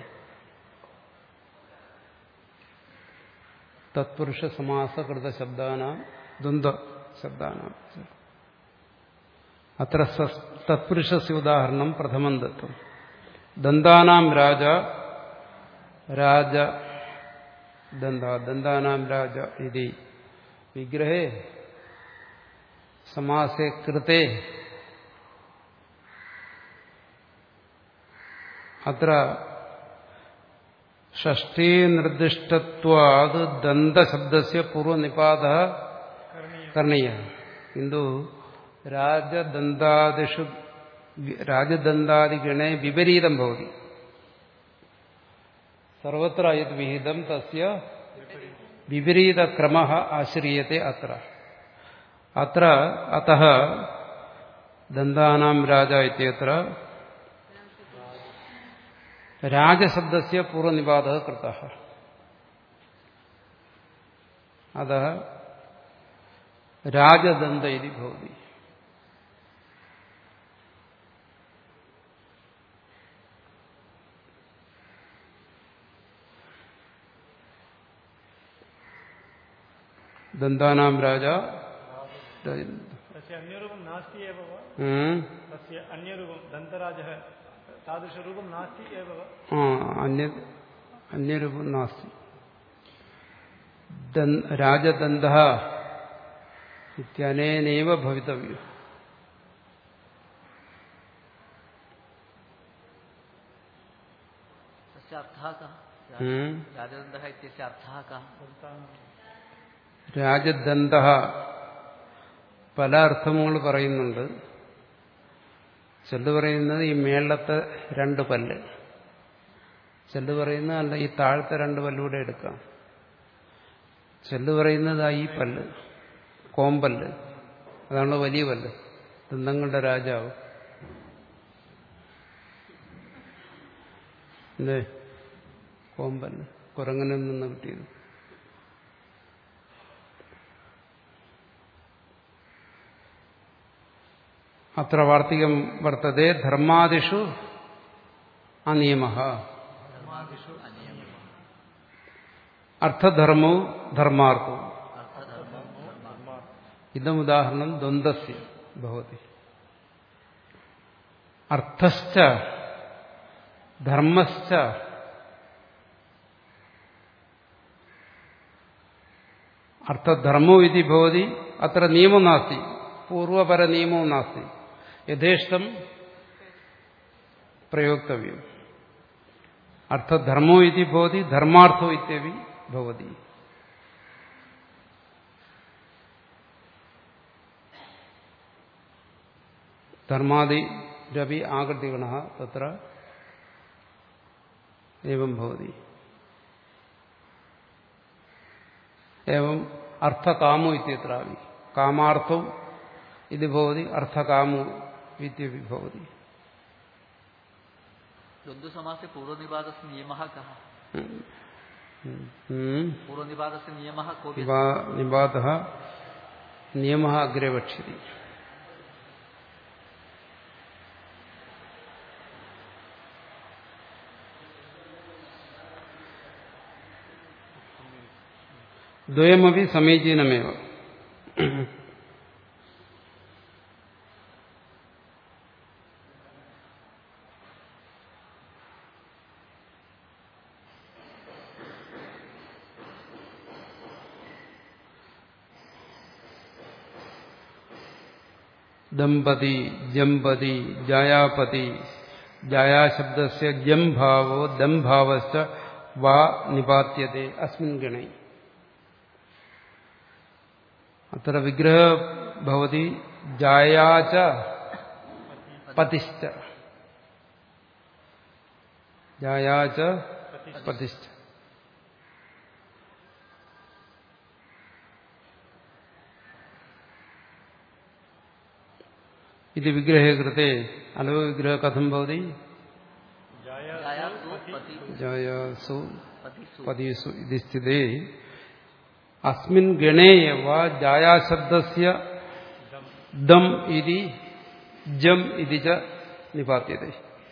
തത്പുരുഷ സമാസകൃത ശബ്ദാനാം ദ്വന്ദ്വ ശബ്ദാനാം ച അത്ര സസ്- തത്പുരുഷസ്യ ഉദാഹരണം പ്രഥമം ദത്തം ദന്താനാം രാജ രാജ ദന്ത ദന്താനാം രാജ ഇതി വിഗ്രഹേ സമാസേ കൃത്തെ അത്ര ഷഷ്ഠീ നിർദ്ദിഷ്ടത്വാത് ദന്തശബ്ദസ്യ പൂർവനിപാത കരണീയ കിന്തു രാജദന്താദിഷു രാജദന്താദിഗണേ വിപരീതം ഭവതി സർവത്ര യത് വിഹിതം തസ്യ വിപരീതക്രമ ആശ്രീയത്തെ അത്ര അത്ര അത ദന്താനാം രാജ ഇത്യത്ര രാജശബ്ദസ്യ പൂർവനിപാത കൃത അത രാജദന്ത ഇതി ഭവതി ദന്താനാം രാജ
तस्य अन्यरूपं नास्ति एव वा
ഉം.
तस्य अन्यरूपं दन्तराजः तादृशरूपं नास्ति एव वा
ആ അന്യ അന്യരൂപം നാസ്തി ദൻ- രാജദന്ത ഇത്യനേനൈവ ഭവിതവ്യം
तस्य अर्थः कः
ഉം.
राजदन्तः इत्यस्य अर्थः कः
രാജദന്ത പല അർത്ഥങ്ങൾ പറയുന്നുണ്ട് ചിലത് പറയുന്നത് ഈ മേളത്തെ രണ്ട് പല്ല് ചിലത് പറയുന്നത് അല്ല ഈ താഴത്തെ രണ്ട് പല്ലൂടെ എടുക്കാം ചിലത് പറയുന്നത് ആ ഈ പല്ല് കോമ്പല്ല് അതാണ് വലിയ പല്ല് ദന്തങ്ങളുടെ രാജാവ് എന്തേ കോമ്പല്ല് കുരങ്ങനിൽ നിന്ന് കിട്ടിയത് അത്ര വാർത്തികം വർത്തതെ ധർമാദിഷു അനിയമ അർത്ഥധർമ്മോ ധർമാർത്ഥവും ഇതമുദാഹരണം ദ്വന്ദ്വസ്യ ഭവതി അർത്ഥശ്ച ധർമ്മശ്ച അർത്ഥധർമ്മോ ഇതി ഭവതി അത്ര നിയമം നാസ്തി പൂർവപര നിയമവും നാസ്തി യഥേഷ്ടം പ്രയോക്തവ്യം അർത്ഥധർമ്മോ ഇതി ഭവതി ധർമാർത്ഥോ ഇത്യവി ഭവതി ധർമാദിരവി ആകൃതിഗണ തത്ര एवं भवति एवं अर्थकामो इत्यत्रापि कामार्थौ इति भवति अर्थकामो इत्यपि भवति
द्वन्द्वसमासे पूर्वनिपातस्य नियमः कः
हम्म।
पूर्वनिपातस्य नियमः कोऽपि
निबा- निबातः नियमः अग्रे वक्ष्यति द्वयमपि समीचीनमेव ദമ്പതി ജമ്പതി ജായാപതി ജായാശബ്ദസ്യ ജം ഭാവോ ദം ഭാവശ്ച വാ നിപാത്യത്തെ അസ്മിൻ ഗണൈ അത്ര വിഗ്രഹ ഭവതി ജായാച പതിശ്ച ജായാച പതിശ്ച ഇത് വിഗ്രഹേ കൃത്തെ അലവ വിഗ്രഹ കഥം ഭവതി
जायासु पति
ജായാസു
पतिसु
പതിസു ഇത് സ്ഥിതേ അസ്മിൻ ഗണേ എവ ജായാശബ്ദസ്യ ദം ഇതി ജം ഇതി ച നിപാത്യത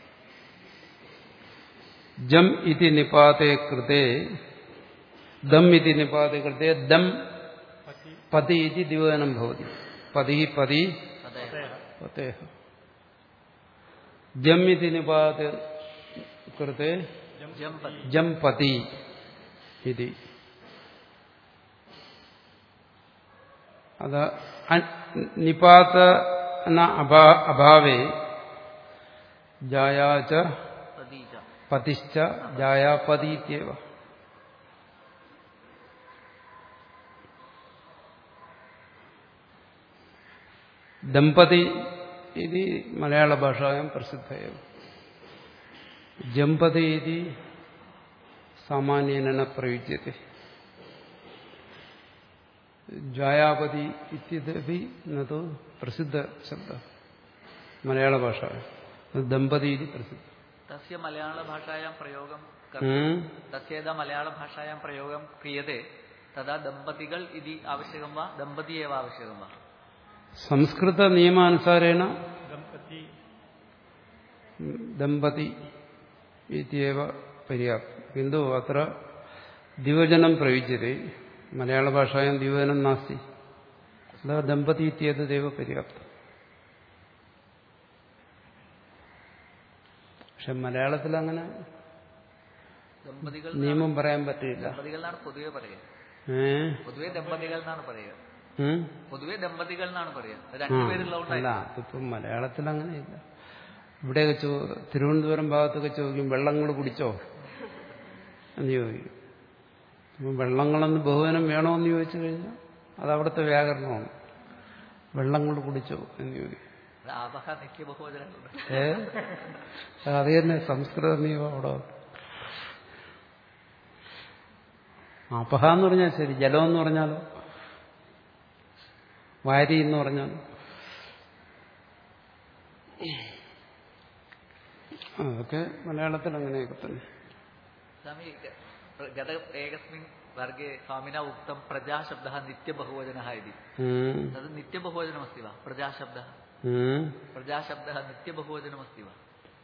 ജം ഇതി നിപാതേ കൃതേ ദം ഇതി നിപാതേ കൃതേ ദം പതി ഇതി ദിവനം ഭവതി പതി പതി
तदेव
പതേഹ ജം ഇതി നിപാത കൃതേ
जम्पति
ജംപതി ഇതി അത് നിപാതന അഭാ- അഭാവേ ജായാച
पदी च
പതിശ്ച ജായാപതീത്യവ ദമ്പതി ഇത് മലയാളഭാഷായാം പ്രസിദ്ധയവ ജമ്പതി ഇത് സാമാന്യേന പ്രയുജ്യത്തെ ജായാപതി ഇത്യപി നതു പ്രസിദ്ധ ശബ്ദ മലയാളഭാഷ ദമ്പതി ഇത് പ്രസിദ്ധ
तस्य मलयाळभाषायां प्रयोगं कर्-
ഉം.
तस्य यदा मलयाळभाषायां प्रयोगं क्रियते तदा दम्पतिകൾ इति आवश्यकं वा दम्पती एव आवश्यकं वा
സംസ്കൃത നിയമാനുസാരേണ
ദമ്പതി
ദമ്പതി ഇത്യവ പര്യാപ്തം കിന്തു അത്ര ദ്വിവചനം പ്രയുജ്യത്തെ മലയാളഭാഷായാം ദ്വിവചനം നാസ്തി അതാ ദമ്പതി ഇത്യതദേവ പര്യാപ്തം പക്ഷെ മലയാളത്തിൽ അങ്ങനെ
ദമ്പതികൾ
നിയമം പറയാൻ പറ്റില്ല
ദമ്പതികൾ എന്നാണ് പൊതുവെ പറയുക
ഏ
പൊതുവെ ദമ്പതികൾ എന്നാണ് പറയുക
ഉം?
പൊതുവെ ദമ്പതികൾ എന്നാണ് പറയുക
ആ,
രണ്ടുപേരുള്ളതുകൊണ്ടായി
അല്ല അതിപ്പം മലയാളത്തിൽ അങ്ങനെയില്ല ഇവിടെയൊക്കെ ചോ തിരുവനന്തപുരം ഭാഗത്തൊക്കെ ചോദിക്കും വെള്ളങ്ങൾ കുടിച്ചോ എന്ന് ചോദിക്കും അപ്പം വെള്ളങ്ങളെന്ന് ബഹുവനം വേണമെന്ന് ചോദിച്ചു കഴിഞ്ഞാൽ അത് അവിടുത്തെ വ്യാകരണമാണ് വെള്ളങ്ങൾ കുടിച്ചോ എന്ന് ചോദിക്കും
അത് ആപഹ നിത്യ ബഹുവചനമുണ്ട്
ഏ അത് തന്നെ സംസ്കൃത നിയമം അവിടെ അപഹ എന്ന് പറഞ്ഞാൽ ശരി ജലം എന്ന് പറഞ്ഞാലോ വാരി എന്ന് പറഞ്ഞാലോ അതൊക്കെ മലയാളത്തിൽ അങ്ങനെയൊക്കെ തന്നെ
സ്വാമി ഗത ഏകസ്മിൻ വർഗേ സ്വാമിന ഉക്തം പ്രജാശബ്ദ നിത്യബഹുവചന ഇതി
ഉം.
തത് നിത്യബഹുവചനമസ്തി വാ പ്രജാശബ്ദ
ഉം.
പ്രജാശബ്ദ നിത്യബഹുവചനമസ്തി വാ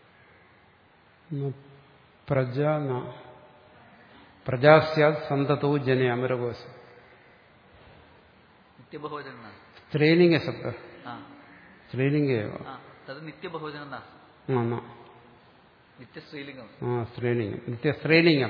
ന- പ്രജ ന പ്രജാ സ്യാത് സന്തതോ ജനെ അമരകോശം
നിത്യബഹുവചനം നാസ്തി
സ്ത്രീലിംഗ ശബ്ദ
ആ
സ്ത്രീലിംഗേവ
ആ തത് നിത്യബഹുവചനം നാസ്തി
ആ ന.
നിത്യസ്ത്രീലിംഗം
ആ സ്ത്രീലിംഗം നിത്യ സ്ത്രീലിംഗം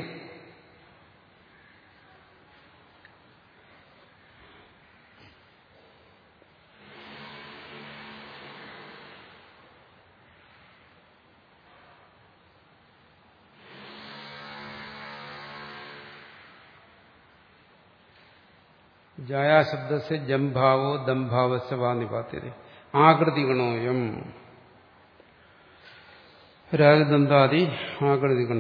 ജായാശബ്ദസ് ജംഭാവോ ദംഭാവസ് വാ നിപാത്യത ആകൃതിഗണോയം രാജദന്താദി ആകൃതിഗണ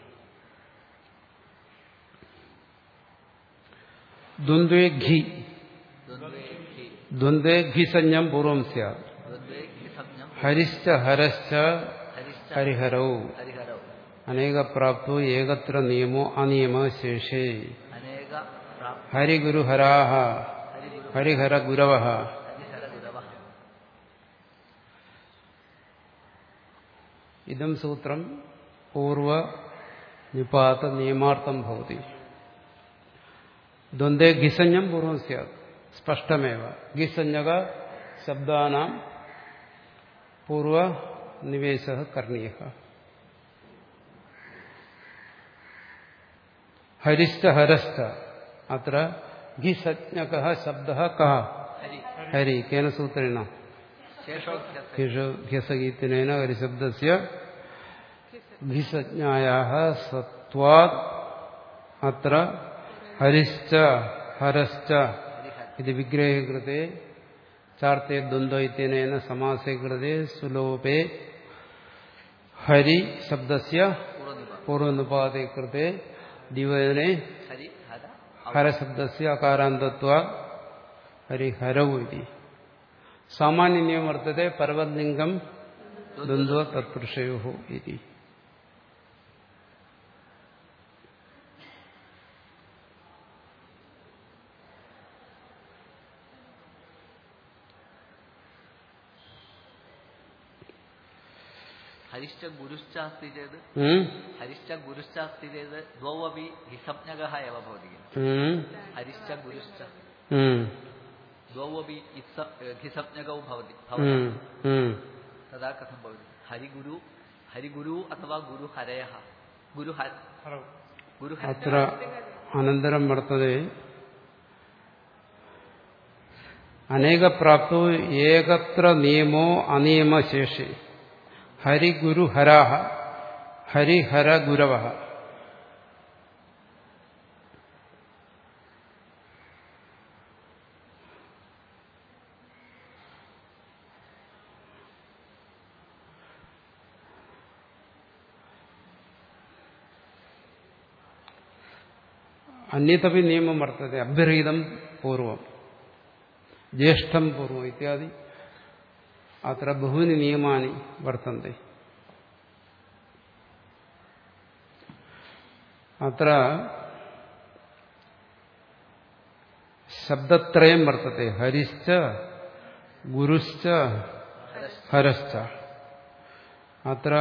ദ്വന്ദ്വേ ഘി
ദ്വന്ദ്വേ ഹി
ദ്വന്ദ്വേ ഘിസഞ്ജം പൂർവം സ്യാത്
ദ്വന്ദ്വേ ഹി സംജ്ഞം
ഹരിശ്ച ഹരശ്ച
ഹരിശ്ച
ഹരിഹരൗ
ഹരിഹരൗ
അനേകപ്രാപ്തോ ഏകത്ര നിയമോ അനിയമ ശേഷേ
അനേക പ്രാപ്ത
ഹരിഗുരുഹരാഹ
ഹരിഗുരു
ഹരിഹര ഗുരവ
ഹരിഹര ഗുരവ
ഇതം സൂത്രം പൂർവ നിപാത നിയമാർത്ഥം ഭവതി ദ്വന്ദ്വേ ഘിസഞ്ജം പൂർവം സ്യാത് സ്പഷ്ടമേവ ഘിസഞ്ജക ശബ്ദാനാം പൂർവ നിവേശ കർണീയ ഹരിശ്ച ഹരശ്ച അത്ര ഘിസജ്ഞക ശബ്ദ കഹ
ഹരി
ഹരി കേന സൂത്രേണ
ശേഷോക്യ
ഘ്യസഗീത്തിനേന ഹരിശബ്ദസ്യ ഘിസജ്ഞായാः സത്വാത് അത്ര ഹരിശ്ച ഹരശ്ച ഇത് വിഗ്രഹേ കൃത്തെ ചാർത്തേ ദ്വന്ദ്വ ഇത്യനേന സമാസേ കൃത്തെ സുലോപേ ഹരി ശബ്ദസ്യ
പൂർവ്വനിപ
പൂർവനിപാതേ കൃത്തെ ദിവനെ
ഹരി ഹര
ഹരശബ്ദസ്യ അകാരാന്തത്വ ഹരിഹരൗ ഇതി സാമാന്യനിയം വർത്തത്തെ പർവ്വലിംഗം ദ്വന്ദ്വ തത്പുരുഷയോ ഇതി
ഹരിശ്ച ഗുരുശ്ചാസ്തി ചേത്
ഉം?
ഹരിശ്ച ഗുരുശ്ചാസ്തി ചേത് ദ്വൗ അപി ഹിസപ്ഞക എവ ഭവതി കില.
ഉം?
ഹരിശ്ച ഗുരുശ്ച
ഉം.
ദ്വൗ അപി ഹിസപ്ഞകൗ ഭവതി
ഉം. ഉം.
തഥാ കഥം ഭവതി ഹരിഗുരു ഹരിഗുരു അഥവാ ഗുരുഹരയ ഗുരു
ഹലോ
ഗുരു
അത്ര അനന്തരം വർത്തതെ അനേകപ്രാപ്തോ ഏകത്ര നിയമോ അനിയമശേഷി ഹരിഗുരുഹരാഹ ഹരിഹര ഗുരവ അന്യതപി നിയമം വർത്തത്തെ അഭ്യർഹിതം പൂർവം ജ്യേഷ്ഠം പൂർവം ഇത്യാദി അത്ര ബഹൂനി നിയമാനി വർത്തന്തെ അത്ര ശബ്ദത്രയം വർത്തത്തെ ഹരിശ്ച ഗുരുശ്ച ഹരശ്ച അത്ര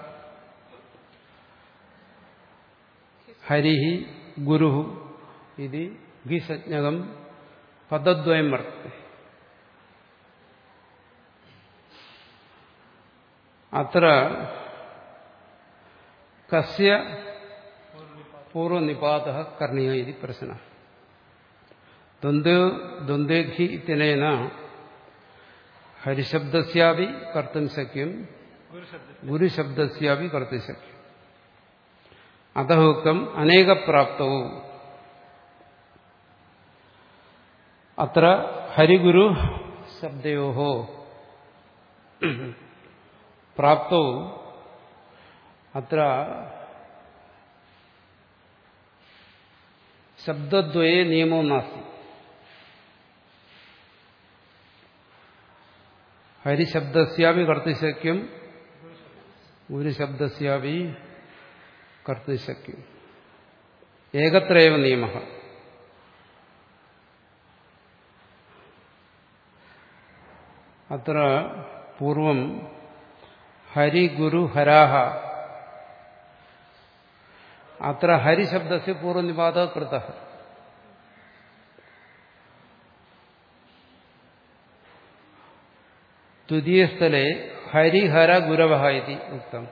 ഹരി ഗുരു ഇത് ഗിസജ്ഞകം പദദ്വയം വർത്തത്തെ അത്ര കസ്യ പൂർവനിപാത കർണീയ ഇത് പ്രശ്ന ദ്വന്ദ്വേഘി ഇത്യനേന ഹരിശബ്ദസ്യാപി കർത്തും ശക്യം
ഗുരുശബ്ദ
ഗുരുശബ്ദസ്യാപി കർത്തും ശക്യം അതഹോക്തം അനേകപ്രാപ്തവും അത്ര ഹരിഗുരു ശബ്ദയോ പ്രാപ്തോ അത്ര ശബ്ദദ്വയെ നിയമോ നാസ്തി ഹരിശബ്ദസ്യാപി കർത്തൃശക്യം ഗുരുശബ്ദസ്യാപി കർത്തൃശക്യം ഏകത്രേവ നിയമ അത്ര പൂർവം ഹരിഗുരുഹരാഹ അത്ര ഹരിശബ്ദസ്യ പൂർവനിപാത കൃത ദ്വിതീയസ്ഥലെ ഹരിഹര ഗുരവ ഇതി ഉക്തം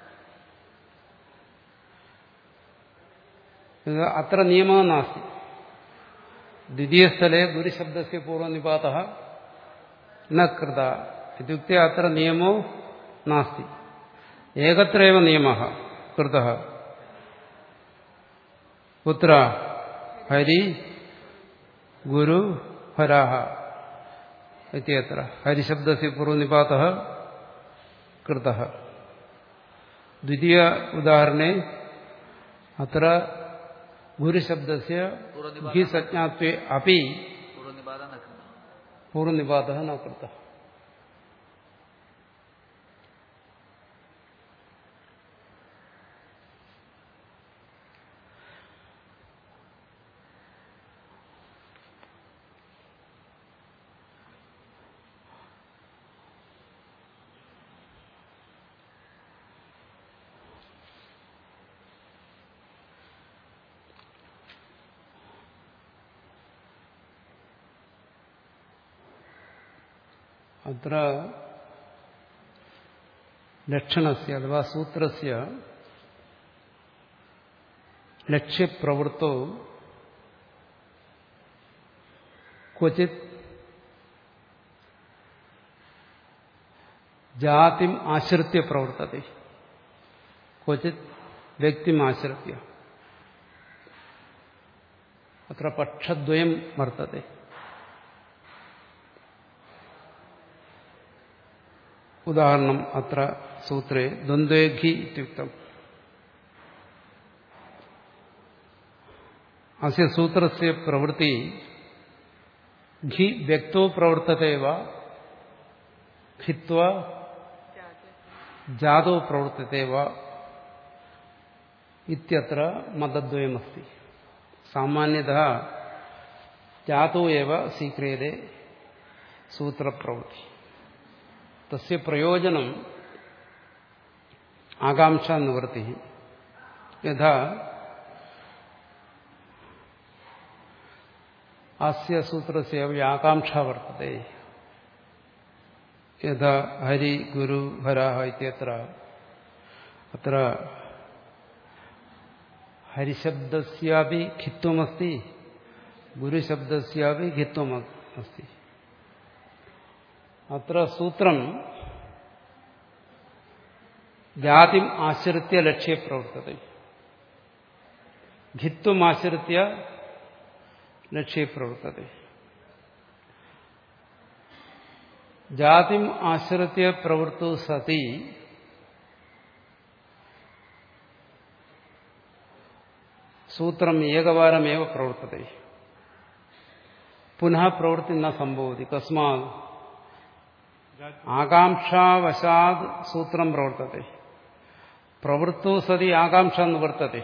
ഇത് അത്ര നിയമ നാസ്തി ദ്വിതീയസ്ഥലെ ഗുരുശബ്ദസ്യ പൂർവനിപാത ന കൃത ഇത്യുക്തെ അത്ര നിയമോ നാസ്തി ഏകത്രേവ നിയമ കൃത കുത്ര ഹരി ഗുരു ഹരാഹ ഇത്യത്ര ഹരിശബ്ദസ്യ പൂർവനിപാത കൃത ദ്വിതീയ ഉദാഹരണേ അത്ര ഗുരുശബ്ദസ്യ ഹി സജ്ഞാത്വേ അപി
പൂർവ്വനിപാത നക്കുന്ന
പൂർവനിപാത ന കൃത അത്ര ലക്ഷണസ്യ അഥവാ സൂത്രസ്യ ലക്ഷ്യപ്രവൃത്തോ ക്വചിത് ജാതിം ആശ്രിത്യ പ്രവർത്തത്തെ ക്വചിത് വ്യക്തിം ആശ്രിത്യ അത്ര പക്ഷദ്വയം വർത്തത്തെ ഉദാഹരണം അത്ര സൂത്രേ ദ്വന്ദ്വേഘി ഇത്യുക്തം അസ്യ സൂത്രസ്യ പ്രവൃത്തി ഘി വ്യക്തോ പ്രവർത്തത്തെ വ ഖിത്വ ജാതോ പ്രവർത്തത്തെ വ ഇത്യത്ര മതദ്വയമസ്തി സാമാന്യത ജാതോ ഏവ സ്വീക്രിയതേ സൂത്രപ്രവൃത്തി തസ്യ പ്രയോജനം ആകാംക്ഷ നിവൃത്തി യഥാ അസ്യ സൂത്രസ്യ ആകാംക്ഷ വർത്തത്തെ യഥാ ഹരി ഗുരു ഹരാഹ ഇത്യത്ര അത്ര ഹരിശബ്ദസ്യാപി ഖിത്വമസ്തി ഗുരുശബ്ദസ്യാപി ഖിത്വമസ്തി അത്ര സൂത്രം ജാതിം ആശ്രിത്യ ലക്ഷ്യപ്രവർത്തത ഖിത്വമാശ്രിത്യ ലക്ഷ്യപ്രവർത്തത ജാതിം ആശ്രിത്യ പ്രവൃത്തു സതി സൂത്രം ഏകവാരമേവ പ്രവർത്തത പുനഃ പ്രവൃത്തി ന സംഭവതി കസ്മാത് ആകാംക്ഷാവശാത് സൂത്രം പ്രവർത്തത്തെ പ്രവൃത്തോ സതി ആകാംക്ഷ നിവർത്തത്തെ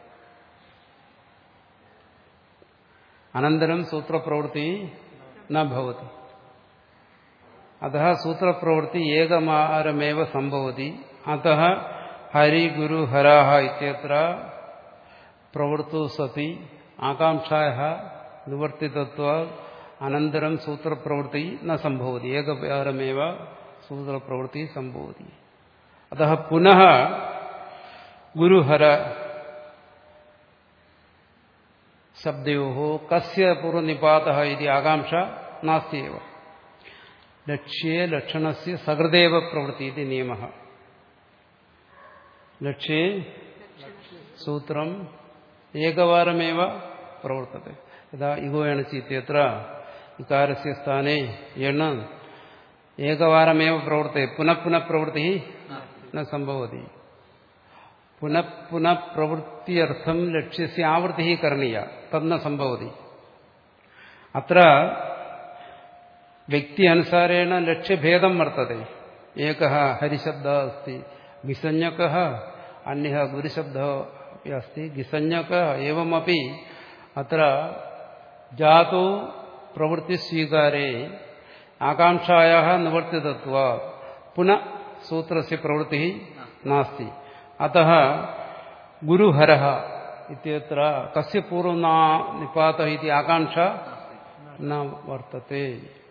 അനന്തരം സൂത്രപ്രവൃത്തി ന ഭവതി അത സൂത്രപ്രവൃത്തി ഏകമാരമേവ സംഭവതി അത ഹരി ഗുരു ഹരാഹ ഇത്യത്ര പ്രവൃത്തോ സതി ആകാംക്ഷായ നിവർത്തിതത്വ അനന്തരം സൂത്രപ്രവൃത്തി ന സംഭവതി ഏകവാരമേവ സൂത്രപ്രവൃത്തി സംഭവതി അത പുനഃ ഗുരുഹര ശബ്ദയോ കസ്യ പൂർവനിപാത ഇത് ആകാംക്ഷ നാസ്തിയേവ ലക്ഷ്യേ ലക്ഷണസ്യ സഹൃദേവ പ്രവൃത്തി ഇത് നിയമ ലക്ഷ്യേ സൂത്രം ഏകവാരമേവ പ്രവർത്തത്തെ യഥാ ഇഗോയണ ചീത്യത്ര ഇകാരസ്യ സ്ഥാനേ എണ് ഏകവാരമേവ പ്രവൃത്തി പുനഃ പുനഃ പ്രവൃത്തി ന സംഭവതി പുനഃ പുനഃ പ്രവൃത്തിയർത്ഥം ലക്ഷ്യസ്യ ആവൃത്തി കരണീയ തന്ന സംഭവതി അത്ര വ്യക്തി അനുസാരേണ ലക്ഷ്യഭേദം വർത്തത്തെ ഏക ഹരിശബ്ദ അസ്തി ഗിസഞ്ജക അന്യ ഗുരുശബ്ദ അസ്തി ഗിസഞ്ജക ഏവമപി അത്ര ജാതോ പ്രവൃത്തി സ്വീകാരേ ആകാംക്ഷായാ നിവർത്തിതത്വ പുനഃ സൂത്രസ്യ പ്രവൃത്തി നാസ്തി അതः ഗുരുഹരः ഇത്യത്ര കസ്യ പൂർവം നാ നിപാത ഇതി ആകാംക്ഷ ന വർത്തത്തെ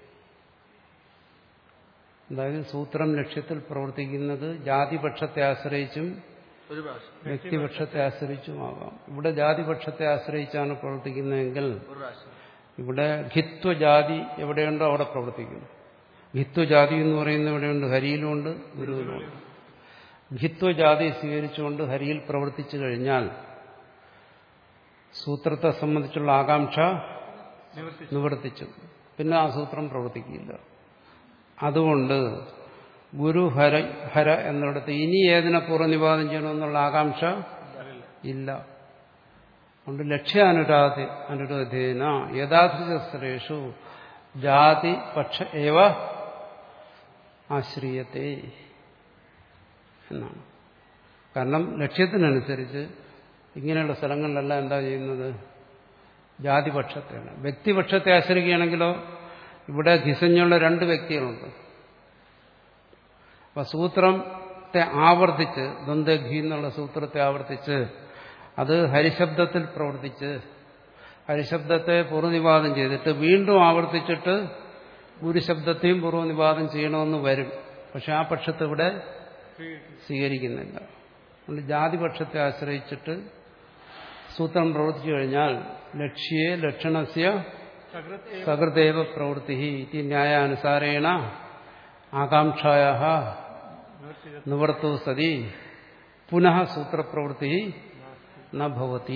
അതായത് സൂത്രം ലക്ഷ്യത്തിൽ പ്രവർത്തിക്കുന്നത് ജാതിപക്ഷത്തെ ആശ്രയിച്ചും
ഒരു പ്രാവശ്യം
വ്യക്തിപക്ഷത്തെ ആശ്രയിച്ചുമാകാം ഇവിടെ ജാതിപക്ഷത്തെ ആശ്രയിച്ചാണ് പ്രവർത്തിക്കുന്നതെങ്കിൽ
ഒരു പ്രാവശ്യം
ഇവിടെ ഘിത്വജാതി എവിടെയുണ്ടോ അവിടെ പ്രവർത്തിക്കുന്നു ഘിത്വജാതി എന്ന് പറയുന്ന എവിടെയുണ്ട് ഹരിയിലുമുണ്ട് ഗുരുവിലുമുണ്ട് ഘിത്വജാതി സ്വീകരിച്ചുകൊണ്ട് ഹരിയിൽ പ്രവർത്തിച്ചു കഴിഞ്ഞാൽ സൂത്രത്തെ സംബന്ധിച്ചുള്ള ആകാംക്ഷ നിവർത്തിച്ചു പിന്നെ ആ സൂത്രം പ്രവർത്തിക്കില്ല അതുകൊണ്ട് ഗുരു ഹര ഹര എന്നിടത്ത് ഇനി ഏതിനെ പൂർവ്വനിവാദം ചെയ്യണമെന്നുള്ള ആകാംക്ഷ ഇല്ല അതുകൊണ്ട് ലക്ഷ്യാനുരാധ അനുരോധേന യഥാർത്ഥേഷു ജാതി പക്ഷ ഏവ ആശ്രീയത്തെ എന്നാണ് കാരണം ലക്ഷ്യത്തിനനുസരിച്ച് ഇങ്ങനെയുള്ള സ്ഥലങ്ങളിലെല്ലാം എന്താ ചെയ്യുന്നത് ജാതിപക്ഷത്തെയാണ് വ്യക്തിപക്ഷത്തെ ആശ്രയിക്കുകയാണെങ്കിലോ ഇവിടെ ഘിസഞ്ഞുള്ള രണ്ട് വ്യക്തികളുണ്ട് അപ്പൊ സൂത്രത്തെ ആവർത്തിച്ച് ദ്വന്ദ്ഘി എന്നുള്ള സൂത്രത്തെ ആവർത്തിച്ച് അത് ഹരിശബ്ദത്തിൽ പ്രവർത്തിച്ച് ഹരിശബ്ദത്തെ പൂർവ്വനിവാദം ചെയ്തിട്ട് വീണ്ടും ആവർത്തിച്ചിട്ട് ഗുരുശബ്ദത്തെയും പൂർവ്വനിവാദം ചെയ്യണമെന്ന് വരും പക്ഷെ ആ പക്ഷത്ത് ഇവിടെ സ്വീകരിക്കുന്നില്ല അതുകൊണ്ട് ജാതിപക്ഷത്തെ ആശ്രയിച്ചിട്ട് സൂത്രം പ്രവർത്തിച്ചു കഴിഞ്ഞാൽ ലക്ഷ്യെ ലക്ഷണസ്യ സകൃദേവ പ്രവൃത്തി ഇതി ന്യായാനുസാരേണ ആകാംക്ഷായ നിവർത്തോ സതി പുനഃ സൂത്രപ്രവൃത്തി നവതി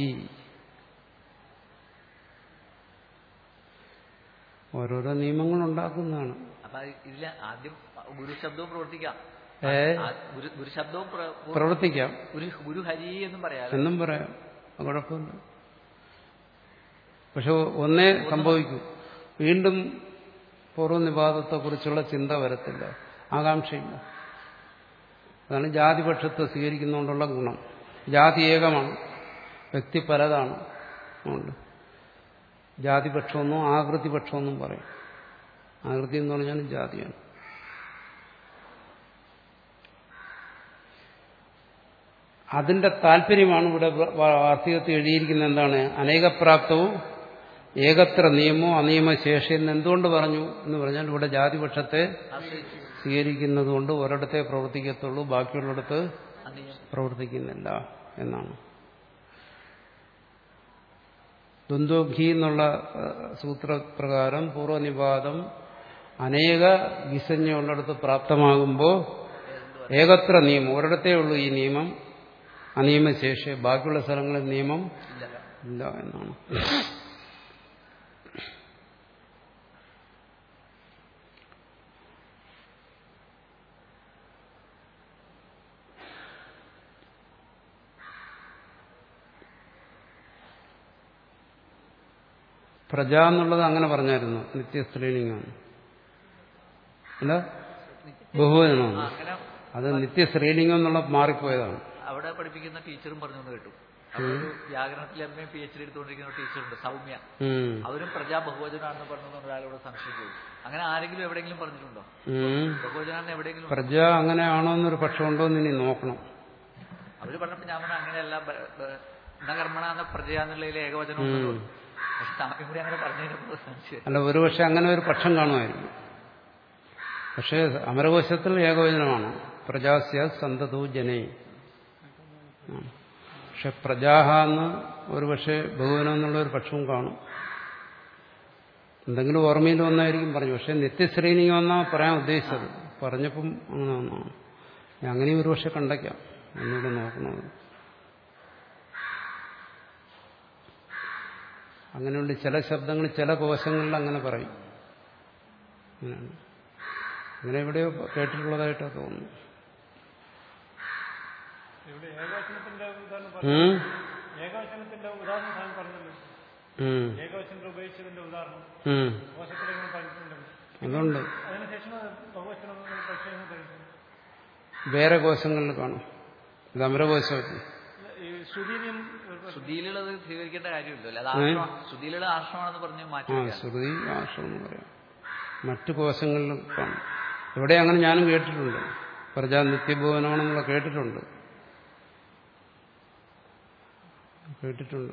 ഓരോരോ നിയമങ്ങൾ ഉണ്ടാക്കുന്നതാണ്
അപ്പൊ ഇതില് ആദ്യം ഗുരുശബ്ദവും പ്രവർത്തിക്കാം
ഏ
ആ ഗുരു ഗുരുശബ്ദവും പ്ര- പൂർവ്വ-
പ്രവർത്തിക്കാം
ഗുരു ഗുരു ഹരി എന്നും പറയാം
എന്നും പറയാം അത് കുഴപ്പമില്ല പക്ഷെ ഒന്നേ സംഭവിക്കൂ വീണ്ടും പൂർവ്വനിവാദത്തെക്കുറിച്ചുള്ള ചിന്ത വരത്തില്ല ആകാംക്ഷയില്ല അതാണ് ജാതിപക്ഷത്തെ സ്വീകരിക്കുന്നതുകൊണ്ടുള്ള ഗുണം ജാതി ഏകമാണ് വ്യക്തി പലതാണ് അതുകൊണ്ട് ജാതിപക്ഷമെന്നും ആകൃതിപക്ഷമെന്നും പറയും ആകൃതി എന്ന് പറഞ്ഞാൽ ജാതിയാണ് അതിന്റെ താല്പര്യമാണ് ഇവിടെ വാർത്തകത്തിൽ എഴുതിയിരിക്കുന്നത് എന്താണ് അനേകപ്രാപ്തവും ഏകത്ര നിയമവും അനിയമശേഷി എന്ന് എന്തുകൊണ്ട് പറഞ്ഞു എന്ന് പറഞ്ഞാൽ ഇവിടെ ജാതിപക്ഷത്തെ
ആശ്രയിച്ച്
സ്വീകരിക്കുന്നത് കൊണ്ട് ഒരിടത്തെ പ്രവർത്തിക്കത്തുള്ളൂ ബാക്കിയുള്ളിടത്ത്
അനിയം
പ്രവർത്തിക്കുന്നില്ല എന്നാണ് ദ്വന്ദ്വഘി എന്നുള്ള ഏഹ്, സൂത്രപ്രകാരം പൂർവ്വനിവാദം അനേക വിസഞ്ജയുള്ളിടത്ത് പ്രാപ്തമാകുമ്പോൾ ഏകത്ര നിയമം ഒരിടത്തേ ഉള്ളൂ ഈ നിയമം അനിയമശേഷി ബാക്കിയുള്ള സ്ഥലങ്ങളിൽ നിയമം
ഇല്ല
ഇല്ല എന്നാണ് പ്രജ എന്നുള്ളത് അങ്ങനെ പറഞ്ഞായിരുന്നു നിത്യസ്ത്രീലിംഗമാണ് അല്ല ബഹുവചനമാണ്
അങ്ങനെ
അത് നിത്യശ്രീലിംഗം എന്നുള്ള മാറിപ്പോയതാണ്
അവിടെ പഠിപ്പിക്കുന്ന ടീച്ചറും പറഞ്ഞെന്ന് കേട്ടു അവരൊരു വ്യാകരണത്തിൽ M A P H D എടുത്തുകൊണ്ടിരിക്കുന്ന ഒരു ടീച്ചറുണ്ട് സൗമ്യ
ഉം.
അവരും പ്രജാ ബഹുവചനാണെന്ന് പറഞ്ഞു ഒരാളോട് സംശയിച്ചു അങ്ങനെ ആരെങ്കിലും എവിടെയെങ്കിലും പറഞ്ഞിട്ടുണ്ടോ
ഉം.
ബഹുവചനാണെന്ന് എവിടെയെങ്കിലും
പ്രജ അങ്ങനെയാണോ എന്നൊരു പക്ഷമുണ്ടോ എന്ന് ഇനി നോക്കണം
അവര് പറഞ്ഞപ്പോ ഞാൻ പറഞ്ഞു അങ്ങനെയല്ല ബ- ബ- ന കർമ്മണ എന്ന പ്രജയാന്നുള്ളതിലെ ഏകവചനം ഉണ്ടല്ലോ. പക്ഷെ സ്വാമി കൂടി അങ്ങനെ പറഞ്ഞു സംശയം
അല്ല ഒരുപക്ഷെ അങ്ങനെ ഒരു പക്ഷം കാണുമായിരിക്കും പക്ഷേ അമരകോശത്തിൽ ഏകവചനമാണ് പ്രജാസ്യ സന്തതോ ജനേ ആ. പക്ഷെ പ്രജാഹ എന്ന് ഒരുപക്ഷെ ബഹുവനം എന്നുള്ള ഒരു പക്ഷവും കാണും എന്തെങ്കിലും ഓർമ്മയിൽ വന്നായിരിക്കും പറഞ്ഞു പക്ഷെ നിത്യശ്രീനിങ് വന്നാ പറയാൻ ഉദ്ദേശിച്ചത് പറഞ്ഞപ്പം അങ്ങനെ വന്നാണ് ഞാൻ അങ്ങനെയും ഒരുപക്ഷെ കണ്ടയ്ക്കാം എന്നോട് നോക്കണത് അങ്ങനെയുണ്ട് ചില ശബ്ദങ്ങൾ ചില കോശങ്ങളിൽ അങ്ങനെ പറയും അങ്ങനെയാണ് അങ്ങനെ എവിടെയോ കേട്ടിട്ടുള്ളതായിട്ടാണ് തോന്നുന്നു
ഇവിടെ ഏകവചനത്തിന്റെ ഉദാഹരണം പറഞ്ഞു
ഉം?
ഏകവചനത്തിന്റെ ഉദാഹരണം താൻ പറഞ്ഞല്ലോ
ഉം.
ഏകവചനത്തിൽ ഉപയോഗിച്ചതിന്റെ ഉദാഹരണം
ഉം.
കോശത്തിൽ ഇങ്ങനെ പറഞ്ഞിട്ടുണ്ടല്ലോ
അതുകൊണ്ട്
അതിനുശേഷം ബഹുവചനം പരിശോധന കഴിക്കും
വേറെ കോശങ്ങളിൽ കാണും ഇത് അമരകോശമൊക്കെ
ഈ ശ്രുതിയിലും
ശ്രുതിയിലുള്ളത് സ്വീകരിക്കേണ്ട കാര്യമില്ലല്ലോ അത് ആശ്രമം ശ്രുതിയിലുള്ള ആശ്രമമാണെന്ന് പറഞ്ഞ് മാറ്റി
ആ
വെക്കാം.
ശ്രുതി ആശ്രമം എന്ന് പറയാം മറ്റു കോശങ്ങളിലും കാണും ഇവിടെ അങ്ങനെ ഞാനും കേട്ടിട്ടുണ്ട് പ്രജാ നിത്യഭുവനമാണെന്നുള്ള കേട്ടിട്ടുണ്ട് കേട്ടിട്ടുണ്ട്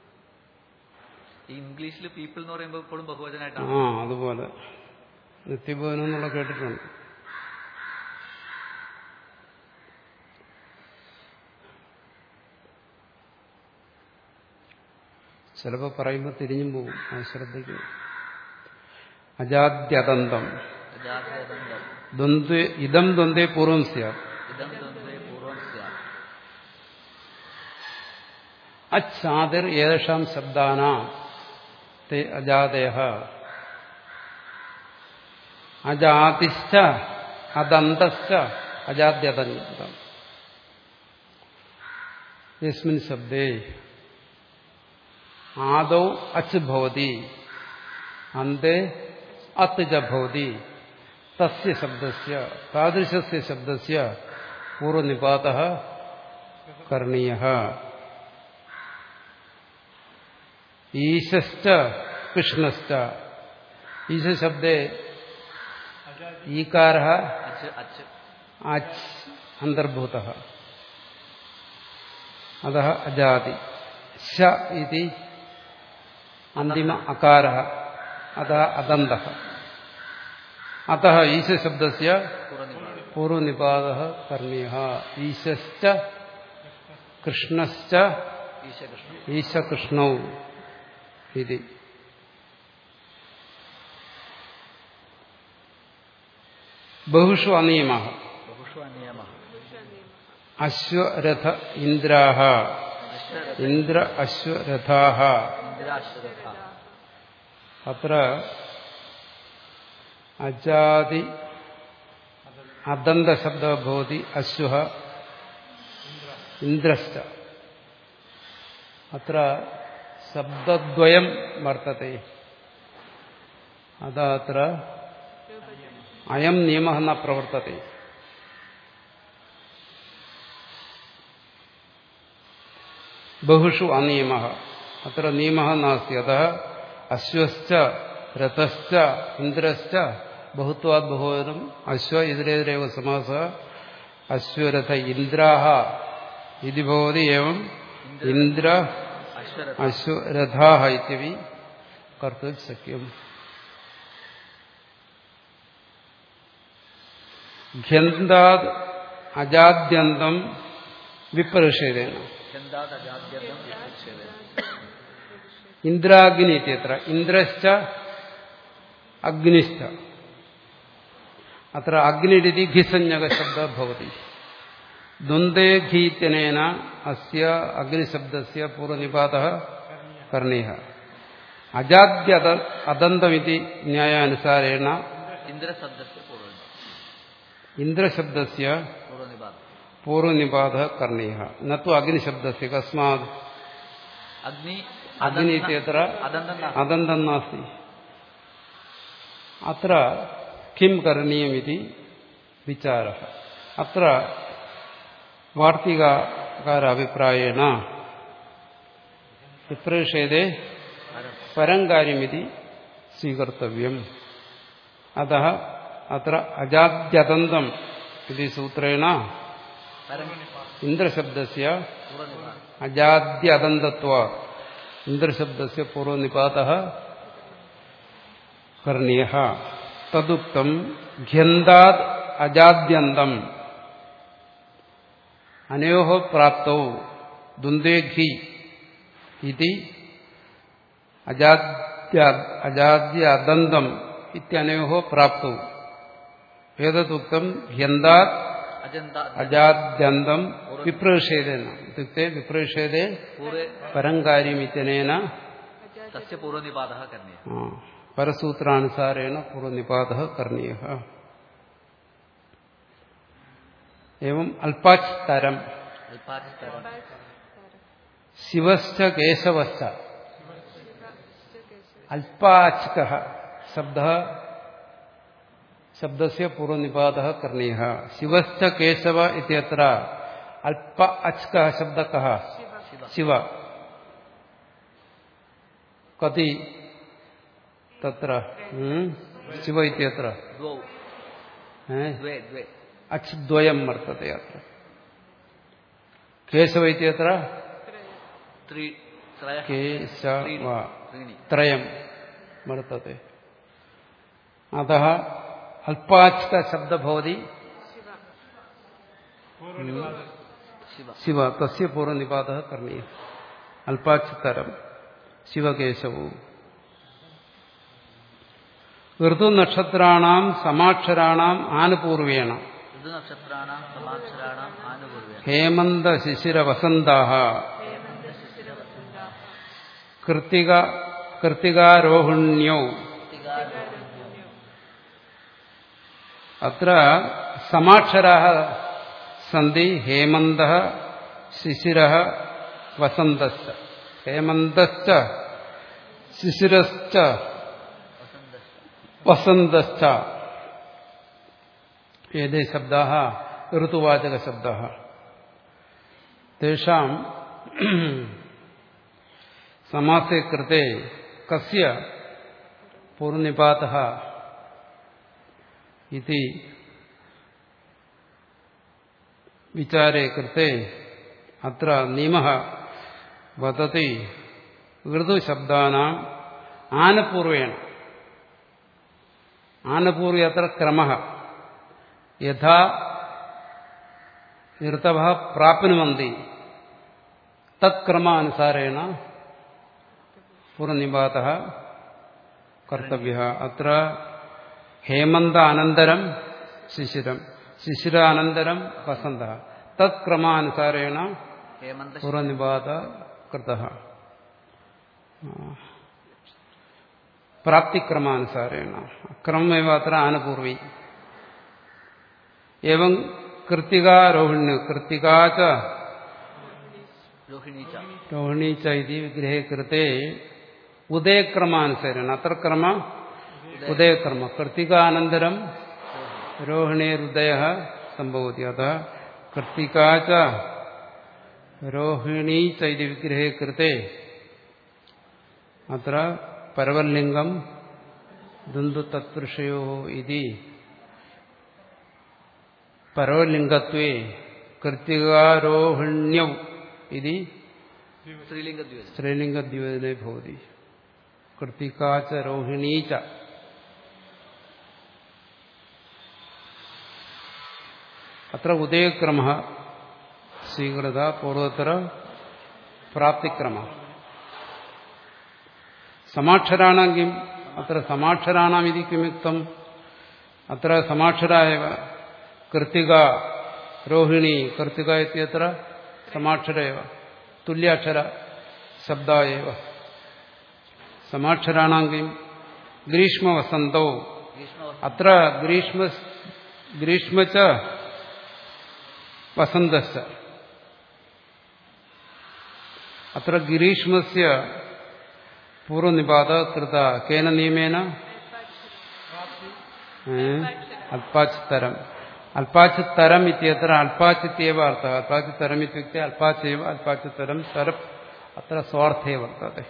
ഈ ഇംഗ്ലീഷിൽ പീപ്പിൾ എന്ന് പറയുമ്പോൾ ഇപ്പോഴും
ആ
ബഹുവചനായിട്ടാണ്
അതുപോലെ നിത്യഭുവനം എന്നുള്ള കേട്ടിട്ടുണ്ട് ചിലപ്പോൾ പറയുമ്പോൾ തിരിഞ്ഞും പോകും അത് ശ്രദ്ധിക്കും അജാദ്യതന്തം
ജാഗ്രതന്തം
ദ്വന്ദ്വേ ഇതം ദ്വന്ദ്വേ പൂർവം സ്യാത്
ഇതം ദ്വന്ദ്വേ പൂർവം സ്യാത്
അച്ഛാതിർ ഏഷാം ശബ്ദാനാം തേ അജാതയ അജാതിശ്ച അദന്തശ്ച അജാദ്യതന്തം യസ്മിൻ ശബ്ദേ ആദൗ അച്ച് ഭവതി അന്തേ അത്ത് ച ഭവതി തസ്യ ശബ്ദസ്യ താദൃശസ്യ ശബ്ദസ്യ പൂർവനിപാതഃ കരണീയഃ ഈശശ്ച കൃഷ്ണശ്ച ഈശ ശബ്ദേ ഈകാര
അച്ച് അച്ച്
അച്ച് അന്തർഭൂത അത അജാതി ശ ഇതി അന്തിമ അകാര അത അദന്ത അത ഈശശബ്ദസ്യ
പൂർവനിപാതം
പൂർവനിപാത കർണീയ ഈശശ്ച കൃഷ്ണശ്ച
ഈശകൃഷ്ണൻ
ഈശകൃഷ്ണൗ ഇതി ബഹുഷു അനിയമ
ബഹുഷു അനിയമ
അശ്വരഥ ഇന്ദ്രാഹ
അശ്വരഥ
ഇന്ദ്ര അശ്വരഥാഹ
ഇന്ദ്രാശ്വരഥ
അത്ര അജാതി അദന്തശബ്ദ ഭവതി അശ്വ ഇന്ദ്രശ്ച അത്ര ശബ്ദദ്വയം വർത്തത്തെ അതത്ര അയം നിയമ ന പ്രവർത്തത്തെ ബഹുഷു അനിയമ അത്ര നിയമ നാസ്തി അത അശ്വശ്ച രഥശ്ച ഇന്ദ്രശ്ച ബഹുത്വാത് ബഹുവനം അശ്വ ഇതിലേതിരേവ സമാസ അശ്വരഥ ഇന്ദ്രാഹ ഇതി ഭവതി ഏവം ഇന്ദ്ര
അശ്വരഥ
അശ്വരഥാഹ ഇത്യവി കർത്തും ശക്യം ഘ്യന്താത് അജാദ്യന്തം വിപ്രനിഷേധേന
ഗന്ധാത് അജാദ്യന്തം വിച്ഛേദന
ഇന്ദ്രാഗ്നി ഇത്യത്ര ഇന്ദ്രശ്ച അഗ്നിശ്ച അത്ര അഗ്നിരിതി ഘിസഞ്ജക ശബ്ദ ഭവതി ദ്വന്ദ്വേ ഘീത്യനേന അസ്യ അഗ്നിശബ്ദസ്യ പൂർവനിപാത കർണീയ അജാദ്യ അദന്തമിതി ന്യായാനുസാരേണ
ഇന്ദ്രശബ്ദസ്യ പൂർവ്വം
ഇന്ദ്രശബ്ദസ്യ
പൂർവ്വനിപാതം
പൂർവനിപാത കർണീയ നത്തു അഗ്നിശബ്ദസ്യ കസ്മാത്
അഗ്നി
അഗ്നി ഇത്യത്ര
അദന്തം നാസ്തി.
അദന്തം നാസ്തി അത്ര കിം കരണീയമിതി വിചാര അത്ര വാർത്തികാര അഭിപ്രായേണ വിപ്രേഷേതേ
പരം.
പരം കാര്യമിതി സ്വീകർത്തവ്യം അത അത്ര അജാദ്യതന്തം ഇതി സൂത്രേണ
പരം
ഇന്ദ്രശബ്ദസ്യ
പൂർവ്വനിപാതം
അജാദ്യതന്തത്വ ഇന്ദ്രശബ്ദസ്യ പൂർവനിപാത കർണീയ തദുക്തം ഘ്യന്താത് അജാദ്യന്തം അനയോ പ്രാപ്തൗ ദുന്ദേഘി ഇതി അജാദ്യ അജാദ്യ അദന്തം ഇത്യനയോ പ്രാപ്തൗ ഏതദുക്തം ഘ്യന്താത്
അജന്ത
അജാദ്യന്തം വിപ്രേഷേദേന ഇത്യുക്തെ വിപ്രേഷേദേ
പൂർവ്വേ
പരം കാര്യമിത്യനേന
തസ്യ പൂർവ്വനിപാതः കരണീയ
ആ, പരസൂത്രാനുസാരേണ പൂർവ്വനിപാത കർണീയ एवं अल्पाच तरम
അല്പാചിത്തരം
शिवश्च केशवश्च अल्पाचक शब्द शब्द से पूर्व निपात करणीय शिवश्च केशव इत्यत्र अल्प अचक शब्द कह शिव कति तत्र हम्म? शिव इत्यत्र
ദ്വൗ
हैं?
ദ്വേ ദ്വേ
अच् द्वयं वर्तते अत्र केशव इत्यत्र
ത്രീ ത്രയ
केशव
त्रीणि
त्रयं वर्तते अतः अल्पाच्क शब्द भवति
ശിവ
शिव तस्य पूर्वनिपातः करणीयः अल्पाच्तरं शिवकेशवौ ഋതുനക്ഷത്രാണാം സമാക്ഷരാണാം ആനുപൂർവേണ
ഋതുനക്ഷത്രാണാം സമാക്ഷരാണാം ആനുപൂർവേണ
ഹേമന്ത ശിശിര വസന്താഹ കൃത്തിക കൃത്തികാരോഹിണ്യൗ അത്ര സമാക്ഷരാः സന്തി ഹേമന്തः ശിശിരः വസന്തശ്ച ഹേമന്തശ്ച ശിശിരശ്ച വസന്തശ്ച ഏതേ ശബ്ദാः ഋതുവാചകശബ്ദാः तेषां समासे कृते कस्य पूर्वनिपातः इति विचारे कृते अत्र नियमः वदति ऋतुशब्दानाम् आनपूर्वेण आनपूर्वे अत्र क्रमः यथा ऋतवः प्राप्नुवन्ति तत्क्रमानुसारेण पूर्वनिपातः कर्तव्यः अत्र हेमन्त अनन्तरं शिशिरं शिशिरानन्तरं वसन्तः तत्क्रमानुसारेण
ഹേമന്ത
पूर्वनिपात कृतः प्राप्तिक्रमानुसारेण क्रममेव अत्र आनपूर्वी एवं कृत्तिकारोहिण्य कृत्तिका च
രോഹിണി ച
रोहिणी च इति विग्रहे कृते उदयक्रमानुसारेण अत्र क्रम उदयक्रम कृत्तिकानन्तरं रोहिणेरुदयः सम्भवति अतः कृत्तिका च रोहिणी च इति विग्रहे कृते अत्र परवल्लिङ्गं दुन्दुतत्पुरुषयोः इति परवलिङ्गत्वे कृत्तिकारोहिण्यौ इति
സ്ത്രീലിംഗദ്വേദം
स्त्रीलिङ्गद्योजने भवति कृत्तिका च रोहिणी च अत्र उदयक्रमः स्वीकृतः पूर्वोत्तर प्राप्तिक्रमः समाक्षराणां किम् अत्र समाक्षराणामिति किमुक्तम् अत्र समाक्षरा एव कृत्तिका रोहिणी कृत्तिका इत्यत्र समाक्षर एव तुल्याक्षर शब्दा एव समाक्षराणां किम् ग्रीष्मवसन्तौ
ഗ്രീഷ്മ
अत्र ग्रीष्म ग्रीष्म च वसन्तश्च अत्र ग्रीष्मस्य पूर्वनिपातः कृता केन नियमेन अल्पाचित्तरम् अल्पाचित्तरम् इत्यत्र अल्पाचित्येव अर्थः अल्पाचित्तरम् इत्युक्ते अल्पाचेव अल्पाचित्तरं सर् अत्र स्वार्थे वर्तते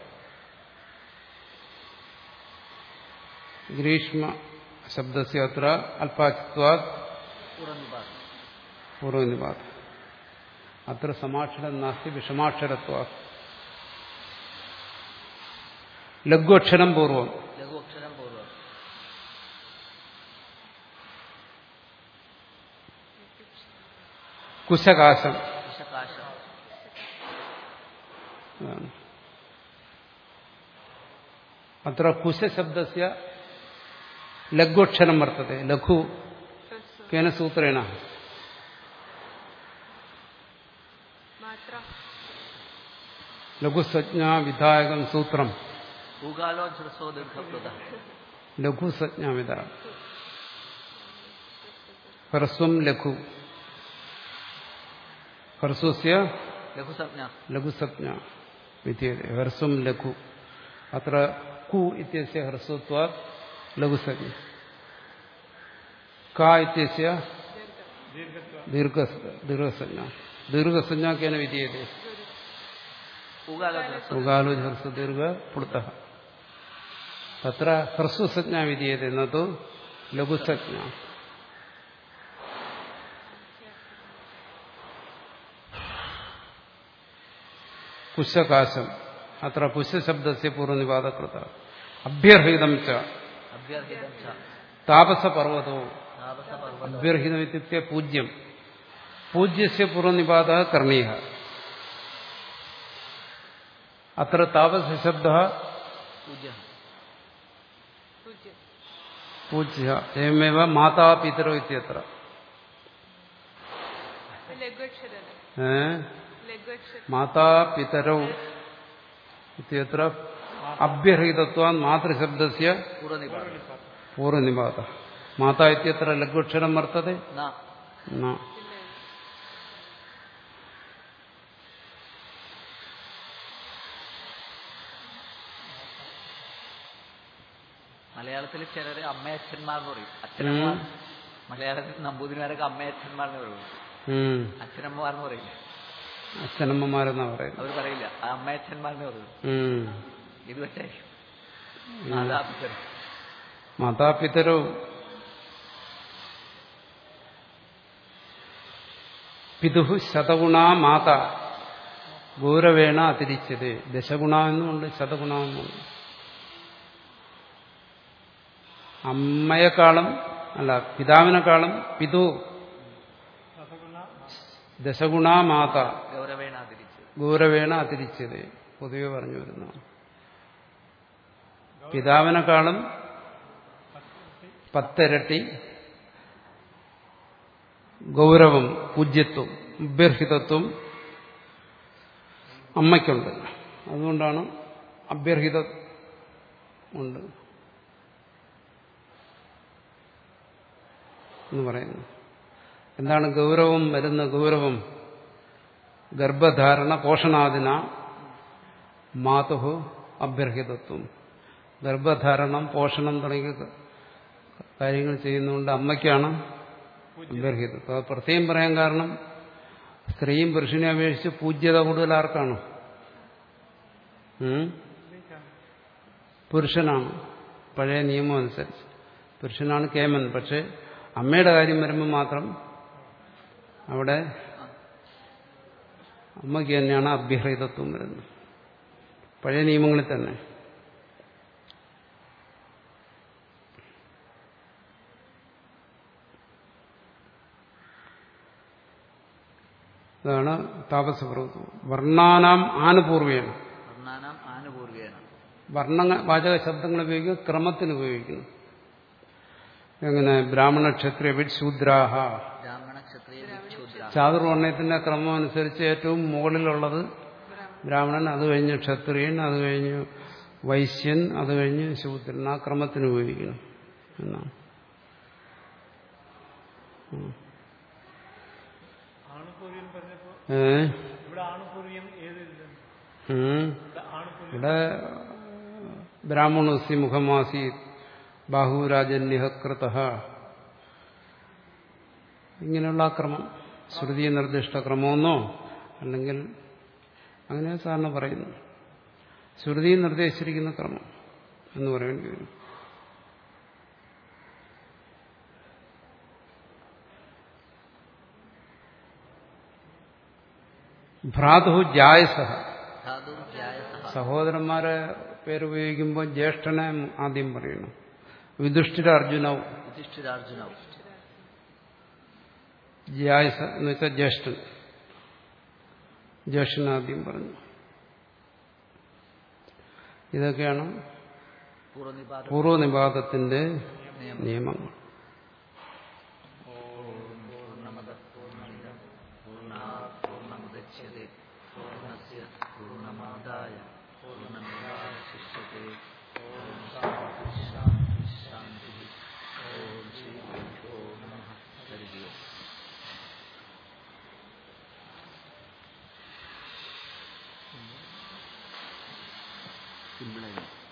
ग्रीष्मशब्दस्य अत्र अल्पाचित्वात्
പൂർവ്വനിപാതം
पूर्वनिपातः अत्र समाक्षरं नास्ति विषमाक्षरत्वात् लघ्वक्षरं पूर्वम्
ലഘു അക്ഷരം പൂർവ്വം
कुशकाशम्
വിശകാശം
അതാണ്. अत्र कुशशब्दस्य लघ्वक्षरं वर्तते लघु केन सूत्रेण
മാത്ര
लघुसंज्ञा विधायकं सूत्रं
ഊകാലോ ഹ്രസ്വോ ദീർഘപ്ലുത
ലഘുസജ്ഞാമിത ഹ്രസ്വം ലഘു ഹ്രസ്വസ്യ
ലഘുസജ്ഞ
ലഘുസജ്ഞ വിദ്യത്തെ ഹ്രസ്വം ലഘു അത്ര കു ഇത്യസ്യ ഹ്രസ്വത്വാ ലഘുസജ്ഞ ക ഇത്യസ്യ ദീർഘ ദീർഘസജ്ഞ ദീർഘസജ്ഞ കേന വിധീയത്തെ
ഊകാലോ ഹ്രസ്വ
ഉകാലോ ഹ്രസ്വ ദീർഘ പ്ലുത തത്ര ഹ്രസ്വസജ്ഞ വിധീയത്തെ എന്നത് ലഘുസജ്ഞ കുശകാശം അത്ര കുശശബ്ദസ്യ പൂർവ്വനിവാദകൃത അഭ്യർഹിതം ച
അഭ്യർഹിതം ച
താപസപർവതോ
താപസപർവ്വതോ
അഭ്യർഹിതം ഇത്യുക്തെ പൂജ്യം പൂജ്യസ്യ പൂർവ്വനിവാദ കർണീയ അത്ര താപസശബ്ദ
പൂജ്യം
പൂജ്യം
പൂജ്യ എവമേവ മാതാപിതരോ ഇത്യത്ര
ലഘുക്ഷരല്ലേ
ഏ
ലഘുക്ഷരം
മാതാപിതരോ ഇത്യത്ര അഭ്യർഹിതത്വാൻ മാതൃശബ്ദസ്യ
പൂർവ്വനിപാതം
പൂർവ്വനിവാദ മാതാ ഇത്യത്ര ലഘുക്ഷരം വർത്തതെ
ന
ന
ഇല്ല
മലയാളത്തിൽ ചിലര് അമ്മയച്ഛന്മാർ എന്ന് പറയും അച്ഛനമ്മമാർ
ഉം.
മലയാളത്തിൽ നമ്പൂതിരിമാരൊക്കെ അമ്മയച്ഛന്മാർ എന്ന് പറയും
ഉം.
അച്ഛനമ്മമാർ എന്ന് പറയില്ല
അച്ഛനമ്മമാരെന്നാ പറയുന്നത്
അവർ പറയില്ല ആ അമ്മയച്ഛന്മാർ എന്ന് പറയും
ഉം.
ഇത് പക്ഷേ മാതാപിതർ
മാതാപിതരോ പിതുഹു ശതഗുണാ മാത ഗൗരവേണ അതിരിച്ചത് ദശഗുണ എന്നുമുണ്ട് ശതഗുണ എന്നുമുണ്ട് അമ്മയെക്കാളും അല്ല പിതാവിനെക്കാളും പിതു ദശഗുണാ മാത
ഗൗരവേണ തിരിച്ച്
ഗൗരവേണ അതിരിച്ചത് പൊതുവെ പറഞ്ഞു വരുന്നതാണ് പിതാവിനെക്കാളും പത്തിരട്ടി ഗൗരവം പൂജ്യത്വം അഭ്യർഹിതത്വം അമ്മയ്ക്കുണ്ട് അതുകൊണ്ടാണ് അഭ്യർഹിത ഉണ്ട് എന്ന് പറയുന്നു എന്താണ് ഗൗരവം വരുന്ന ഗൗരവം ഗർഭധാരണ പോഷണാദിന മാതുഹു അഭ്യർഹിതത്വം ഗർഭധാരണം പോഷണം തുടങ്ങിയ കാര്യങ്ങൾ ചെയ്യുന്നതുകൊണ്ട് അമ്മയ്ക്കാണ് അഭ്യർഹിതത്വം അത് പ്രത്യേകം പറയാൻ കാരണം സ്ത്രീയും പുരുഷനെ അപേക്ഷിച്ച് പൂജ്യത കൂടുതൽ ആർക്കാണ് ഉം? പുരുഷനാണ് പഴയ നിയമം അനുസരിച്ച് പുരുഷനാണ് കേമൻ പക്ഷെ അമ്മയുടെ കാര്യം വരുമ്പോൾ മാത്രം അവിടെ അമ്മയ്ക്ക് തന്നെയാണ് അഭ്യർഹിതത്വം വരുന്നത് പഴയ നിയമങ്ങളിൽ തന്നെ അതാണ് താപസപ്രവൃത്തം വർണ്ണാനാം ആനുപൂർവേണ
വർണ്ണാനാം ആനുപൂർവേണ
വർണ്ണ വാചക ശബ്ദങ്ങൾ ഉപയോഗിക്കുക ക്രമത്തിന് ഉപയോഗിക്കുന്നു എങ്ങനെ ബ്രാഹ്മണ ക്ഷത്രിയ ശൂദ്രാഹ
ബ്രാഹ്മണ ക്ഷത്രിയ വിക്ഷൂദ്ര
ചാതുർവർണ്ണയത്തിന്റെ ക്രമം അനുസരിച്ച് ഏറ്റവും മുകളിലുള്ളത് ബ്രാഹ്മണൻ അത് കഴിഞ്ഞ് ക്ഷത്രിയൻ അത് കഴിഞ്ഞ് വൈശ്യൻ അത് കഴിഞ്ഞ് ശൂദ്രൻ ആ ക്രമത്തിന് ഉപയോഗിക്കണം എന്നാണ് ഉം.
ആണുപൂർവ്യം പറഞ്ഞപ്പോ
ഏ
ഇവിടെ ആണുപൂർവ്യം ഏത് ഇതിലാണ്?
ഉം.
ഇവിടെ ആണുപൂർവ്യം
ഇവിടെ ബ്രാഹ്മണോസി മുഖമാസി ബാഹുരാജന്യകൃത ഇങ്ങനെയുള്ള ആ ക്രമം ശ്രുതി നിർദ്ദിഷ്ട ക്രമമെന്നോ അല്ലെങ്കിൽ അങ്ങനെ സാറിന് പറയുന്നു ശ്രുതി നിർദ്ദേശിച്ചിരിക്കുന്ന ക്രമം എന്ന് പറയേണ്ടി വരും ഭ്രാതു ജായസഹ
ധാതുർജായസഹ
സഹോദരന്മാരെ പേരുപയോഗിക്കുമ്പോൾ ജ്യേഷ്ഠനെ ആദ്യം പറയണം വിദുഷ്ഠിര അർജുനവും
യുധിഷ്ഠിരാർജുനവും
ജ്യായസ എന്ന് വെച്ചാൽ ജ്യേഷ്ഠൻ ജ്യേഷ്ഠൻ ആദ്യം പറഞ്ഞു ഇതൊക്കെയാണ്
പൂർവ്വനിപാത
പൂർവ്വനിപാതത്തിന്റെ
നിയമം
നിയമങ്ങൾ
പൂർണ്ണമത പൂർണ്ണമിതം പൂർണ്ണാ പൂർണ്ണമുദച്യത്തെ പൂർണ്ണസ്യ പൂർണ്ണമാദായ പൂർണ്ണമേവാശിഷ്യത്തെ
സിമ്പിളായിരുന്നു